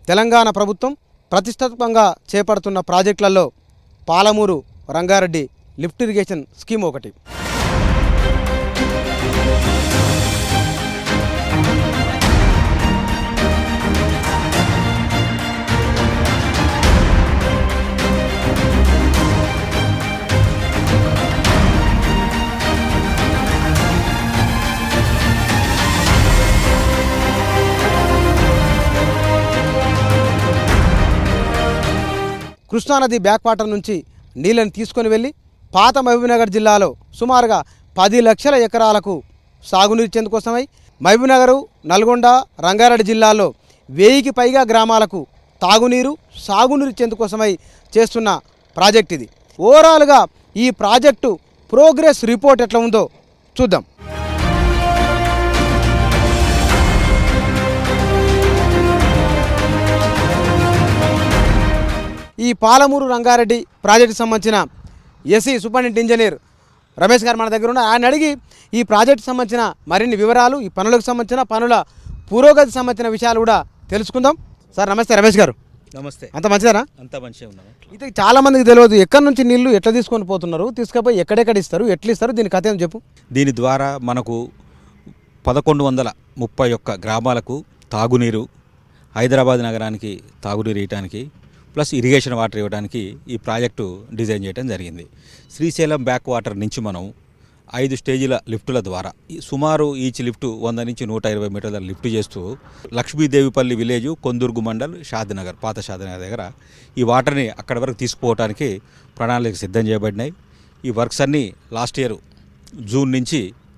తెలంగాణ ప్రభుత్వం ప్రతిష్టాత్మకంగా చేపడుతున్న ప్రాజెక్టులలో Palamuru Rangareddy lift irrigation scheme ఒకటి కృష్ణానది బ్యాక్ వాటర్ నుంచి నీళ్ళని తీసుకొని వెళ్ళి పాత మహబూబ్నగర్ జిల్లాలో సుమారుగా పది లక్షల ఎకరాలకు సాగునీరు ఇచ్చేందుకోసమై మహబూబ్నగరు నల్గొండ రంగారెడ్డి జిల్లాలో వెయ్యికి పైగా గ్రామాలకు తాగునీరు సాగునీరు ఇచ్చేందుకోసమై చేస్తున్న ప్రాజెక్ట్ ఇది ఓవరాల్గా ఈ ప్రాజెక్టు ప్రోగ్రెస్ రిపోర్ట్ ఎట్లా ఉందో చూద్దాం ఈ పాలమూరు రంగారెడ్డి ప్రాజెక్టుకి సంబంధించిన ఎస్సీ సూపరింటెండెంట్ ఇంజనీర్ రమేష్ గారు మన దగ్గర ఉన్నారు ఆయన అడిగి ఈ ప్రాజెక్టుకి సంబంధించిన మరిన్ని వివరాలు ఈ పనులకు సంబంధించిన పనుల పురోగతి సంబంధించిన విషయాలు కూడా తెలుసుకుందాం సార్ నమస్తే రమేష్ గారు నమస్తే అంత మంచిదేనా అంతా మంచిగా ఉన్నాము ఇది చాలా మందికి తెలియదు ఎక్కడి నుంచి నీళ్లు ఎట్లా తీసుకొని పోతున్నారు తీసుకుపోయి ఎక్కడెక్కడ ఇస్తారు ఎట్లా ఇస్తారు దీని కథ ఏం చెప్పు దీని ద్వారా మనకు పదకొండు వందల ముప్పై ఒక్క గ్రామాలకు తాగునీరు హైదరాబాద్ నగరానికి తాగునీరు ఇవ్వడానికి ప్లస్ ఇరిగేషన్ వాటర్ ఇవ్వడానికి ఈ ప్రాజెక్టు డిజైన్ చేయడం జరిగింది శ్రీశైలం బ్యాక్ వాటర్ నుంచి మనం ఐదు స్టేజీల లిఫ్టుల ద్వారా ఈ సుమారు ఈచ్ లిఫ్ట్ వంద నుంచి నూట ఇరవై మీటర్ల లిఫ్ట్ చేస్తూ లక్ష్మీదేవిపల్లి విలేజ్ కొందుర్గు మండల్ షాద్నగర్ పాత షాద్నగర్ దగ్గర ఈ వాటర్ని అక్కడి వరకు తీసుకుపోవడానికి ప్రణాళిక సిద్ధం చేయబడినాయి ఈ వర్క్స్ అన్నీ లాస్ట్ ఇయర్ జూన్ నుంచి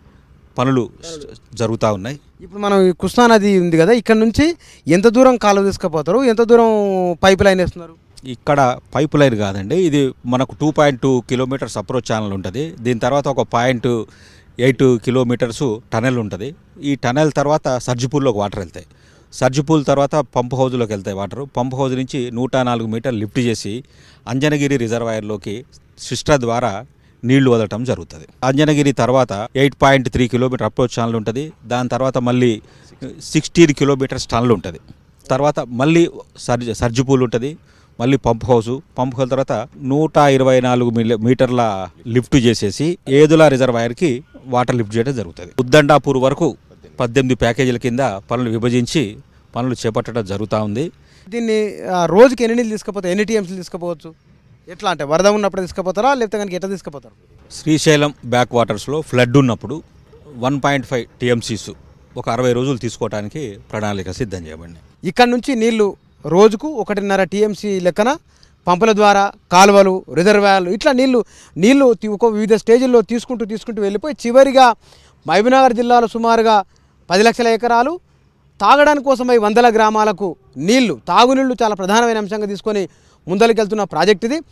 పనులు జరుగుతూ ఉన్నాయి ఇప్పుడు మనం ఈ కృష్ణానది ఉంది కదా ఇక్కడ నుంచి ఎంత దూరం కాలువ తీసుకుపోతారు ఎంత దూరం పైప్ లైన్ వేస్తున్నారు ఇక్కడ పైప్ లైన్ కాదండి ఇది మనకు two point two kilometres approach channel ఉంటుంది దీని తర్వాత ఒక పాయింట్ ఎయిట్ కిలోమీటర్స్ టనెల్ ఉంటుంది ఈ టనెల్ తర్వాత సర్జిపూల్లోకి వాటర్ వెళ్తాయి సర్జిపూల్ తర్వాత పంప్ హౌజ్లోకి వెళ్తాయి వాటర్ పంప్ హౌజ్ నుంచి నూట నాలుగు మీటర్లు లిఫ్ట్ చేసి అంజనగిరి రిజర్వాయర్లోకి సిస్టర్ ద్వారా నీళ్లు వదలటం జరుగుతుంది అంజనగిరి తర్వాత eight point three kilometre approach channel ఉంటుంది దాని తర్వాత మళ్ళీ సిక్స్టీన్ కిలోమీటర్స్ టనల్ ఉంటుంది తర్వాత మళ్ళీ సర్జ సర్జిపూల్ ఉంటుంది మళ్ళీ పంప్ హౌస్ పంప్ హౌస్ తర్వాత నూట ఇరవై నాలుగు మిల్ల- మీటర్ల లిఫ్ట్ చేసేసి ఏదుల రిజర్వాయర్కి వాటర్ లిఫ్ట్ చేయడం జరుగుతుంది ఉద్దండాపూర్ వరకు పద్దెనిమిది ప్యాకేజీల కింద పనులు విభజించి పనులు చేపట్టడం జరుగుతూ ఉంది దీన్ని ఆ, రోజుకి ఎన్ని నీళ్ళు తీసుకుపోతారు ఎన్ని టీఎంసీలు తీసుకుపోవచ్చు ఎట్లా అంటే వరద ఉన్నప్పుడు తీసుకుపోతారా లేకపోతే కనుక ఎట్లా తీసుకుపోతారు శ్రీశైలం బ్యాక్ వాటర్స్లో ఫ్లడ్ ఉన్నప్పుడు వన్ పాయింట్ ఫైవ్ టీఎంసీస్ ఒక అరవై రోజులు తీసుకోవడానికి ప్రణాళిక సిద్ధం చేయబడింది ఇక్కడ నుంచి నీళ్లు రోజుకు ఒకటిన్నర టీఎంసీ లెక్కన పంపుల ద్వారా కాలువలు రిజర్వాయర్లు ఇట్లా నీళ్లు నీళ్లు తీ- ఒక వివిధ స్టేజ్ల్లో తీసుకుంటూ తీసుకుంటూ వెళ్ళిపోయి చివరిగా మహబూబ్నగర్ జిల్లాలో సుమారుగా పది లక్షల ఎకరాలు తాగడానికి కోసమై వందల గ్రామాలకు నీళ్లు తాగునీళ్లు చాలా ప్రధానమైన అంశంగా తీసుకొని ముందరికెళ్తున్న ప్రాజెక్ట్ ఇది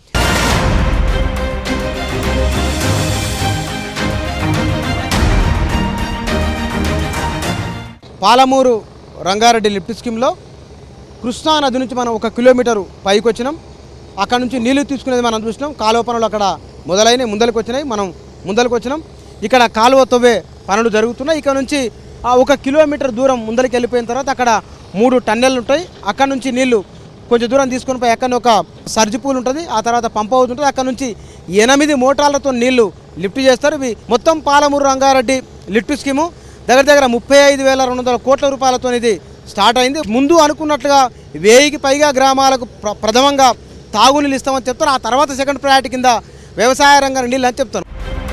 పాలమూరు రంగారెడ్డి లిఫ్ట్ స్కీమ్లో కృష్ణా నది నుంచి మనం ఒక కిలోమీటరు పైకి వచ్చినాం అక్కడ నుంచి నీళ్లు తీసుకునేది మనం చూసినాం కాలువ పనులు అక్కడ మొదలైనవి ముందరికి వచ్చినాయి మనం ముందరికి వచ్చినాం ఇక్కడ కాలువ తవ్వే పనులు జరుగుతున్నాయి ఇక్కడ నుంచి ఆ ఒక కిలోమీటర్ దూరం ముందరికి వెళ్ళిపోయిన తర్వాత అక్కడ మూడు టన్నెళ్ళు ఉంటాయి అక్కడ నుంచి నీళ్లు కొంచెం దూరం తీసుకొని పోయి అక్కడ ఒక సర్జి పూల్ ఉంటుంది ఆ తర్వాత పంప్ హౌస్ ఉంటుంది అక్కడ నుంచి ఎనిమిది మోటార్లతో నీళ్లు లిఫ్ట్ చేస్తారు ఇవి మొత్తం పాలమూరు రంగారెడ్డి లిఫ్ట్ స్కీము దగ్గర దగ్గర ముప్పై ఐదు వేల రెండు వందల కోట్ల రూపాయలతో ఇది స్టార్ట్ అయింది ముందు అనుకున్నట్లుగా వెయ్యికి పైగా గ్రామాలకు ప్ర- ప్రథమంగా తాగునీళ్ళు ఇస్తామని చెప్తారు ఆ తర్వాత సెకండ్ ప్రయారిటీ కింద వ్యవసాయ రంగం నీళ్ళు అని చెప్తారు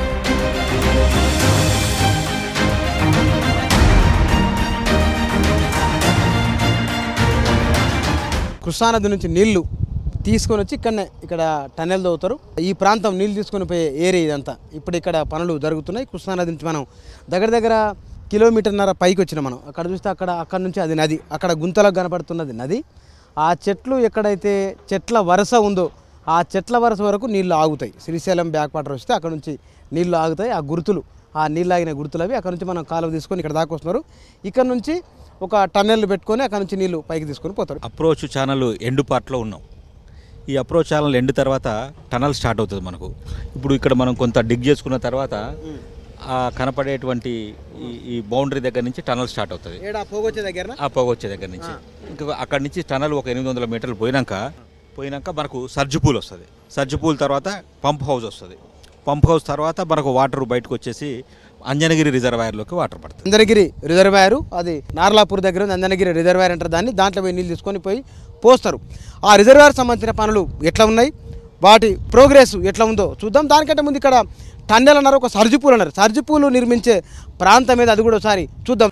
కృష్ణానది నుంచి నీళ్లు తీసుకొని వచ్చి ఇక్కడనే ఇక్కడ టన్నెల్ తవ్వుతారు ఈ ప్రాంతం నీళ్ళు తీసుకొని పోయే ఏరియా ఇదంతా ఇప్పుడు ఇక్కడ పనులు జరుగుతున్నాయి కృష్ణానది నుంచి మనం దగ్గర దగ్గర కిలోమీటర్న్నర పైకి వచ్చినాం మనం అక్కడ చూస్తే అక్కడ అక్కడ నుంచి అది నది అక్కడ గుంతలకు కనపడుతున్నది నది ఆ చెట్లు ఎక్కడైతే చెట్ల వరుస ఉందో ఆ చెట్ల వరుస వరకు నీళ్లు ఆగుతాయి శ్రీశైలం బ్యాక్ వాటర్ వస్తే అక్కడ నుంచి నీళ్లు ఆగుతాయి ఆ గుర్తులు ఆ నీళ్ళు ఆగిన గుర్తులు అవి అక్కడ నుంచి మనం కాలువ తీసుకొని ఇక్కడ దాకా వస్తున్నారు ఇక్కడ నుంచి ఒక టన్నెల్ పెట్టుకొని అక్కడ నుంచి నీళ్లు పైకి తీసుకొని పోతారు అప్రోచ్ ఛానల్ ఎండ్ పార్ట్లో ఉన్నాం ఈ అప్రోచ్ ఛానల్ ఎండ్ తర్వాత టనల్ స్టార్ట్ అవుతుంది మనకు ఇప్పుడు ఇక్కడ మనం కొంత డిగ్ చేసుకున్న తర్వాత ఆ కనపడేటువంటి ఈ ఈ బౌండరీ దగ్గర నుంచి టనల్ స్టార్ట్ అవుతుంది ఏడా పోగొచ్చే దగ్గర ఆ పొగ వచ్చే దగ్గర నుంచి ఇంకా అక్కడి నుంచి టనల్ ఒక ఎనిమిది వందల మీటర్లు పోయినాక పోయినాక మనకు సర్జు పూల్ వస్తుంది సర్జు పూల్ తర్వాత పంప్ హౌస్ వస్తుంది పంప్ హౌస్ తర్వాత మనకు వాటర్ బయటకు వచ్చేసి అంజనగిరి రిజర్వాయర్లోకి వాటర్ పడుతుంది అంజనగిరి రిజర్వాయర్ అది నార్లాపూర్ దగ్గర ఉంది అంజనగిరి రిజర్వాయర్ అంటారు దాన్ని దాంట్లో పోయి నీళ్ళు తీసుకొని పోయి పోస్తారు ఆ రిజర్వాయర్ సంబంధించిన పనులు ఎట్లా ఉన్నాయి వాటి ప్రోగ్రెస్ ఎట్లా ఉందో చూద్దాం దానికంటే ముందు ఇక్కడ టన్నెల్ అన్నారు ఒక సర్జిపూల్ అన్నారు సర్జిపూలు నిర్మించే ప్రాంతం మీద అది కూడా ఒకసారి చూద్దాం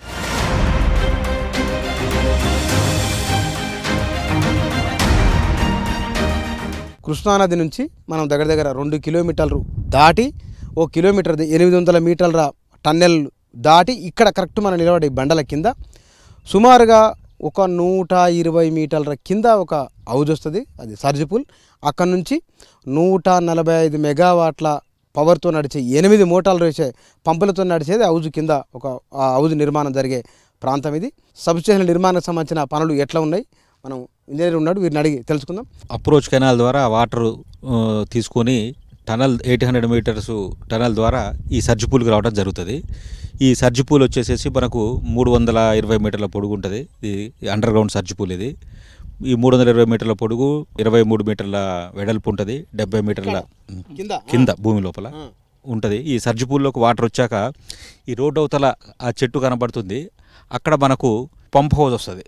కృష్ణానది నుంచి మనం దగ్గర దగ్గర రెండు కిలోమీటర్లు దాటి ఓ కిలోమీటర్ ఎనిమిది వందల మీటర్ల టన్నెల్ దాటి ఇక్కడ కరెక్ట్ మనం నిలబడే ఈ బండల కింద సుమారుగా ఒక నూట ఇరవై మీటర్ల కింద ఒక హౌజ్ వస్తుంది అది సర్జిపుల్ అక్కడ నుంచి నూట నలభై ఐదు మెగావాట్ల పవర్తో నడిచే ఎనిమిది మోటార్లు వేసే పంపులతో నడిచేది హౌజ్ కింద ఒక ఆ హౌజ్ నిర్మాణం జరిగే ప్రాంతం ఇది సబ్స్టేషన్ నిర్మాణానికి సంబంధించిన పనులు ఎట్లా ఉన్నాయి మనం ఇంజనీర్ ఉన్నాడు వీరిని అడిగి తెలుసుకుందాం అప్రోచ్ కెనాల్ ద్వారా వాటర్ తీసుకొని tunnel eight hundred metres tunnel ద్వారా ఈ సర్జు పూల్కి రావడం జరుగుతుంది ఈ సర్జు పూల్ వచ్చేసేసి మనకు మూడు వందల ఇరవై మీటర్ల పొడుగు ఉంటుంది ఇది అండర్ గ్రౌండ్ సర్జు పూల్ ఇది ఈ మూడు వందల ఇరవై మీటర్ల పొడుగు ఇరవై మూడు మీటర్ల వెడల్పు ఉంటుంది డెబ్బై మీటర్ల కింద కింద భూమి లోపల ఉంటుంది ఈ సర్జు పూల్లోకి వాటర్ వచ్చాక ఈ రోడ్డు అవతల ఆ చెట్టు కనబడుతుంది అక్కడ మనకు పంప్ హౌస్ వస్తుంది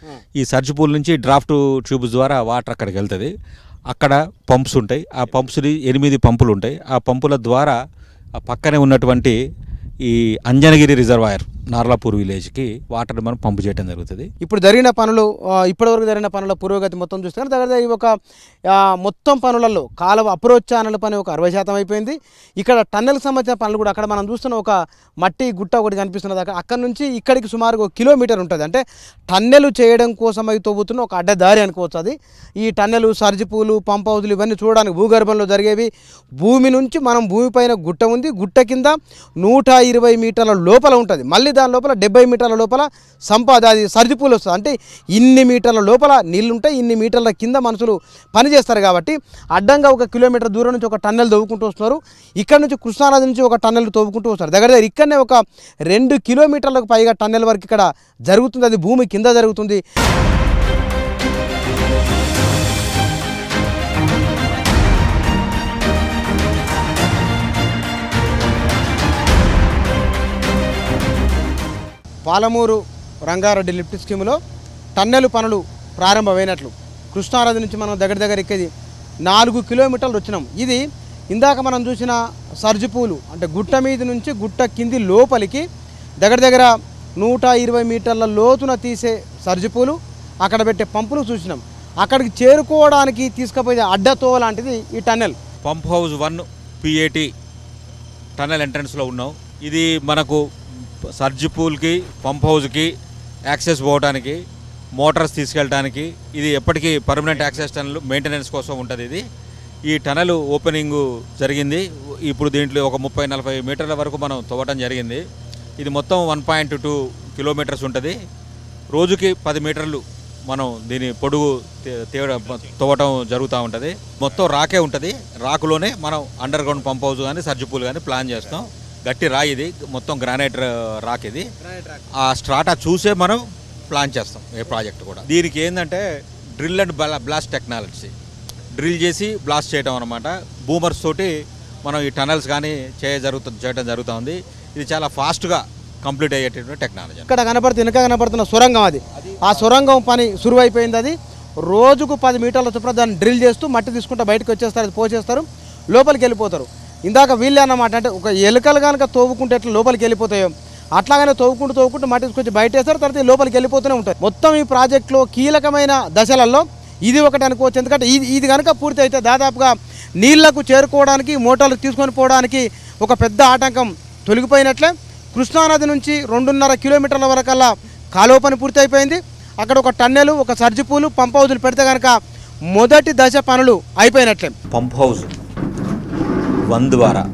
ఈ సర్జ్ పూల్ నుంచి డ్రాఫ్ట్ ట్యూబ్స్ ద్వారా వాటర్ అక్కడికి వెళ్తుంది అక్కడ పంప్స్ ఉంటాయి ఆ పంప్స్ని ఎనిమిది పంపులు ఉంటాయి ఆ పంపుల ద్వారా ఆ పక్కనే ఉన్నటువంటి ఈ అంజనగిరి రిజర్వాయర్ నార్లాపూర్ విలేజ్కి వాటర్ని మనం పంపు చేయడం జరుగుతుంది ఇప్పుడు జరిగిన పనులు ఆ, ఇప్పటివరకు జరిగిన పనుల పురోగతి మొత్తం చూస్తే కనుక దగ్గర దగ్గర ఈ ఒక ఆ, మొత్తం పనులలో కాలువ అప్రోచ్ ఛానల్ పని ఒక అరవై శాతం అయిపోయింది ఇక్కడ టన్నెల్కి సంబంధించిన పనులు కూడా అక్కడ మనం చూస్తున్న ఒక మట్టి గుట్ట ఒకటి కనిపిస్తున్నది అక్కడ అక్కడ నుంచి ఇక్కడికి సుమారుగా ఒక కిలోమీటర్ ఉంటుంది అంటే టన్నెలు చేయడం కోసం అవి తవ్వుతున్న ఒక అడ్డదారి అనుకోవచ్చు అది ఈ టన్నెలు సర్జిపూలు పంప్ హౌజులు ఇవన్నీ చూడడానికి భూగర్భంలో జరిగేవి భూమి నుంచి మనం భూమిపైన గుట్ట ఉంది గుట్ట కింద నూట ఇరవై మీటర్ల లోపల ఉంటుంది మళ్ళీ దాని లోపల డెబ్బై మీటర్ల లోపల సంపాద అది సర్జిపూలు వస్తుంది అంటే ఇన్ని మీటర్ల లోపల నీళ్ళు ఉంటాయి ఇన్ని మీటర్ల కింద మనుషులు పని చేస్తారు కాబట్టి అడ్డంగా ఒక కిలోమీటర్ దూరం నుంచి ఒక టన్నెల్ తవ్వుకుంటూ వస్తున్నారు ఇక్కడ నుంచి కృష్ణానది నుంచి ఒక టన్నెల్ తవ్వుకుంటూ వస్తారు దగ్గర దగ్గర ఇక్కడనే ఒక రెండు కిలోమీటర్లకు పైగా టన్నెల్ వరకు ఇక్కడ జరుగుతుంది అది భూమి కింద జరుగుతుంది పాలమూరు రంగారెడ్డి లిఫ్ట్ స్కీములో టన్నెలు పనులు ప్రారంభమైనట్లు కృష్ణానది నుంచి మనం దగ్గర దగ్గర ఎక్కేది నాలుగు కిలోమీటర్లు వచ్చినాం ఇది ఇందాక మనం చూసిన సర్జిపూలు అంటే గుట్ట మీద నుంచి గుట్ట కింది లోపలికి దగ్గర దగ్గర నూట ఇరవై మీటర్ల లోతున తీసే సర్జిపూలు అక్కడ పెట్టే పంపులు చూసినాం అక్కడికి చేరుకోవడానికి తీసుకుపోయే అడ్డతో లాంటిది ఈ tunnel pump house one PAT tunnel ఎంట్రన్స్లో ఉన్నాం ఇది మనకు సర్జ్ పూల్కి పంప్ హౌస్కి యాక్సెస్ పోవడానికి మోటార్స్ తీసుకెళ్ళడానికి ఇది ఎప్పటికీ పర్మనెంట్ యాక్సెస్ టనల్ మెయింటెనెన్స్ కోసం ఉంటుంది ఇది ఈ టనల్ ఓపెనింగ్ జరిగింది ఇప్పుడు దీంట్లో ఒక ముప్పై నలభై మీటర్ల వరకు మనం తవ్వటం జరిగింది ఇది మొత్తం వన్ పాయింట్ టూ కిలోమీటర్స్ ఉంటుంది రోజుకి పది మీటర్లు మనం దీని పొడుగు తే- తేవడం తవ్వటం జరుగుతూ ఉంటుంది మొత్తం రాకే ఉంటుంది రాకులోనే మనం అండర్ గ్రౌండ్ పంప్ హౌస్ కానీ సర్జిపూల్ కానీ ప్లాన్ చేస్తాం గట్టి రాయి ఇది మొత్తం గ్రానైట్ రా- రాక్ ఇది ఆ స్ట్రాటా చూసే మనం ప్లాన్ చేస్తాం ఏ ప్రాజెక్ట్ కూడా దీనికి ఏంటంటే drill and blast technology drill చేసి బ్లాస్ట్ చేయడం అనమాట బూమర్స్ తోటి మనం ఈ టనల్స్ కానీ చేయ జరుగుతు చేయడం జరుగుతూ ఉంది ఇది చాలా ఫాస్ట్గా కంప్లీట్ అయ్యేటటువంటి టెక్నాలజీ ఇక్కడ కనపడుతుంది వెనక కనపడుతున్న సొరంగం అది ఆ సొరంగం పని సురువైపోయింది అది రోజుకు పది మీటర్ల చొప్పున దాన్ని డ్రిల్ చేస్తూ మట్టి తీసుకుంటూ బయటకు వచ్చేస్తారు అది పోసేస్తారు లోపలికి వెళ్ళిపోతారు ఇందాక వీళ్ళే అన్నమాట అంటే ఒక ఎలుకలు కనుక తోవుకుంటే ఎట్లా లోపలికి వెళ్ళిపోతాయో అట్లాగనే తవ్వుకుంటూ తవ్వుకుంటూ మట్టి తీసుకొచ్చి బయట వేస్తారు తర్వాత ఈ లోపలికి వెళ్ళిపోతూనే ఉంటాయి మొత్తం ఈ ప్రాజెక్టులో కీలకమైన దశలలో ఇది ఒకటి అనుకోవచ్చు ఎందుకంటే ఇది ఇది కనుక పూర్తి అయితే దాదాపుగా నీళ్లకు చేరుకోవడానికి మోటార్లు తీసుకొని పోవడానికి ఒక పెద్ద ఆటంకం తొలగిపోయినట్లే కృష్ణానది నుంచి రెండున్నర కిలోమీటర్ల వరకల్లా కాలువ పని పూర్తి అయిపోయింది అక్కడ ఒక టన్నెలు ఒక సర్జిపూలు పంప్ హౌజులు పెడితే కనుక మొదటి దశ పనులు అయిపోయినట్లే పంప్ హౌస్ వన్ ద్వారా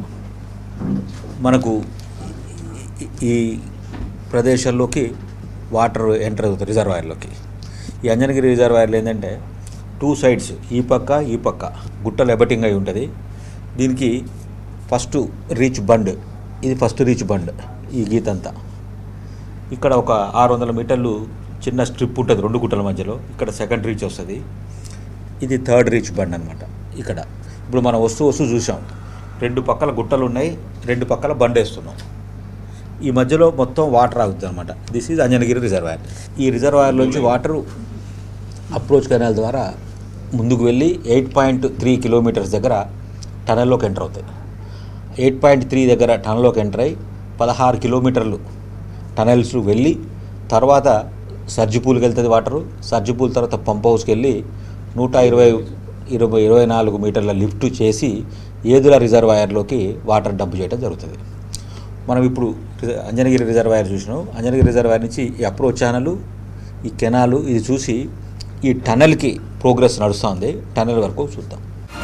మనకు ఈ- ఈ ప్రదేశంలోకి వాటర్ ఎంటర్ అవుతుంది రిజర్వాయర్లోకి ఈ అంజనగిరి రిజర్వాయర్లో ఏంటంటే టూ సైడ్స్ ఈ పక్క ఈ పక్క గుట్టలు ఎబటింగ్ అయి ఉంటుంది దీనికి ఫస్ట్ రీచ్ బండ్ ఇది ఫస్ట్ రీచ్ బండ్ ఈ గీత అంతా ఇక్కడ ఒక ఆరు వందల మీటర్లు చిన్న స్ట్రిప్ ఉంటుంది రెండు గుట్టల మధ్యలో ఇక్కడ సెకండ్ రీచ్ వస్తుంది ఇది థర్డ్ రీచ్ బండ్ అనమాట ఇక్కడ ఇప్పుడు మనం వస్తూ వస్తూ చూసాం రెండు పక్కల గుట్టలు ఉన్నాయి రెండు పక్కల బండ్ వేస్తున్నాం ఈ మధ్యలో మొత్తం వాటర్ ఆగుతుంది అనమాట దిస్ ఈజ్ అంజనగిరి రిజర్వాయర్ ఈ రిజర్వాయర్లోంచి వాటరు అప్రోచ్ కెనాల్ ద్వారా ముందుకు వెళ్ళి ఎయిట్ పాయింట్ త్రీ కిలోమీటర్స్ దగ్గర టనల్లోకి ఎంటర్ అవుతాయి ఎయిట్ పాయింట్ త్రీ దగ్గర టనల్లోకి ఎంటర్ అయ్యి పదహారు కిలోమీటర్లు టనల్స్ వెళ్ళి తర్వాత సర్జిపూల్కి వెళ్తుంది వాటరు సర్జిపూల్ తర్వాత పంప్ హౌస్కి వెళ్ళి నూట ఇరవై ఇరవై ఇరవై నాలుగు మీటర్ల లిఫ్ట్ చేసి ఏదుల రిజర్వాయర్లోకి వాటర్ డంప్ చేయడం జరుగుతుంది మనం ఇప్పుడు రిజ- అంజనగిరి రిజర్వాయర్ చూసినాం అంజనగిరి రిజర్వాయర్ నుంచి ఈ అప్రోచ్ ఛానల్ ఈ కెనాలు ఇది చూసి ఈ టనల్కి ప్రోగ్రెస్ నడుస్తుంది టనల్ వరకు చూద్దాం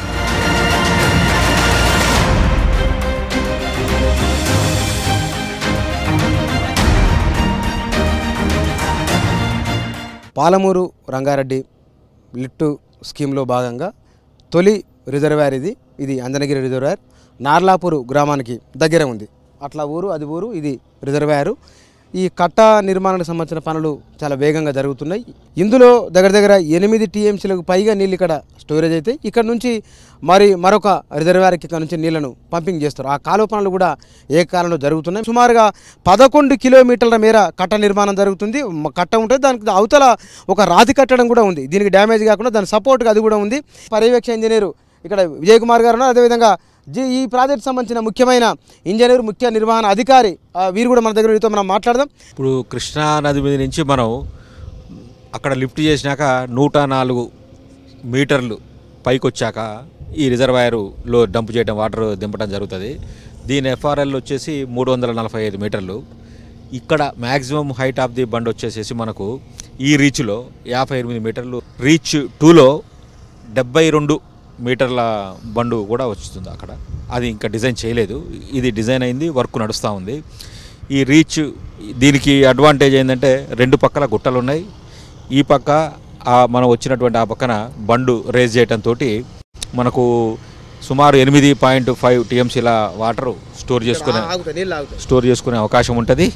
పాలమూరు రంగారెడ్డి లిఫ్ట్ స్కీమ్లో భాగంగా తొలి రిజర్వాయర్ ఇది ఇది అంజనగిరి రిజర్వాయర్ నార్లాపూరు గ్రామానికి దగ్గర ఉంది అట్లా ఊరు అది ఊరు ఇది రిజర్వాయరు ఈ కట్ట నిర్మాణానికి సంబంధించిన పనులు చాలా వేగంగా జరుగుతున్నాయి ఇందులో దగ్గర దగ్గర ఎనిమిది టీఎంసీలకు పైగా నీళ్ళు ఇక్కడ స్టోరేజ్ అయితే ఇక్కడ నుంచి మరి మరొక రిజర్వాయర్కి ఇక్కడ నుంచి నీళ్లను పంపింగ్ చేస్తారు ఆ కాలువ పనులు కూడా ఏ కాలంలో జరుగుతున్నాయి సుమారుగా పదకొండు కిలోమీటర్ల మేర కట్ట నిర్మాణం జరుగుతుంది మ- కట్ట ఉంటుంది దానికి అవతల ఒక రాతి కట్టడం కూడా ఉంది దీనికి డ్యామేజ్ కాకుండా దాని సపోర్ట్గా అది కూడా ఉంది పర్యవేక్షణ ఇంజనీరు ఇక్కడ విజయ్ కుమార్ గారు ఉన్నారు అదేవిధంగా జీ ఈ ప్రాజెక్ట్ సంబంధించిన ముఖ్యమైన ఇంజనీర్ ముఖ్య నిర్వహణ అధికారి ఆ, వీరు కూడా మన దగ్గర వీరితో మనం మాట్లాడదాం ఇప్పుడు కృష్ణా నది మీద నుంచి మనం అక్కడ లిఫ్ట్ చేసినాక నూట నాలుగు మీటర్లు పైకి వచ్చాక ఈ రిజర్వాయరులో డంప్ చేయడం వాటర్ దింపడం జరుగుతుంది దీని ఎఫ్ఆర్ఎల్ వచ్చేసి మూడు వందల నలభై ఐదు మీటర్లు ఇక్కడ maximum height of the bund వచ్చేసేసి మనకు ఈ రీచ్లో యాభై ఎనిమిది మీటర్లు రీచ్ టూలో డెబ్బై రెండు మీటర్ల బండు కూడా వస్తుంది అక్కడ అది ఇంకా డిజైన్ చేయలేదు ఇది డిజైన్ అయింది వర్క్ నడుస్తూ ఉంది ఈ రీచ్ దీనికి అడ్వాంటేజ్ ఏంటంటే రెండు పక్కల గుట్టలు ఉన్నాయి ఈ పక్క ఆ మనం వచ్చినటువంటి ఆ పక్కన బండు రేజ్ చేయడంతో మనకు సుమారు ఎనిమిది పాయింట్ ఫైవ్ టీఎంసీల వాటర్ స్టోర్ చేసుకునే ఆగుతాయి నీళ్ళు ఆగుతాయి స్టోర్ చేసుకునే అవకాశం ఉంటుంది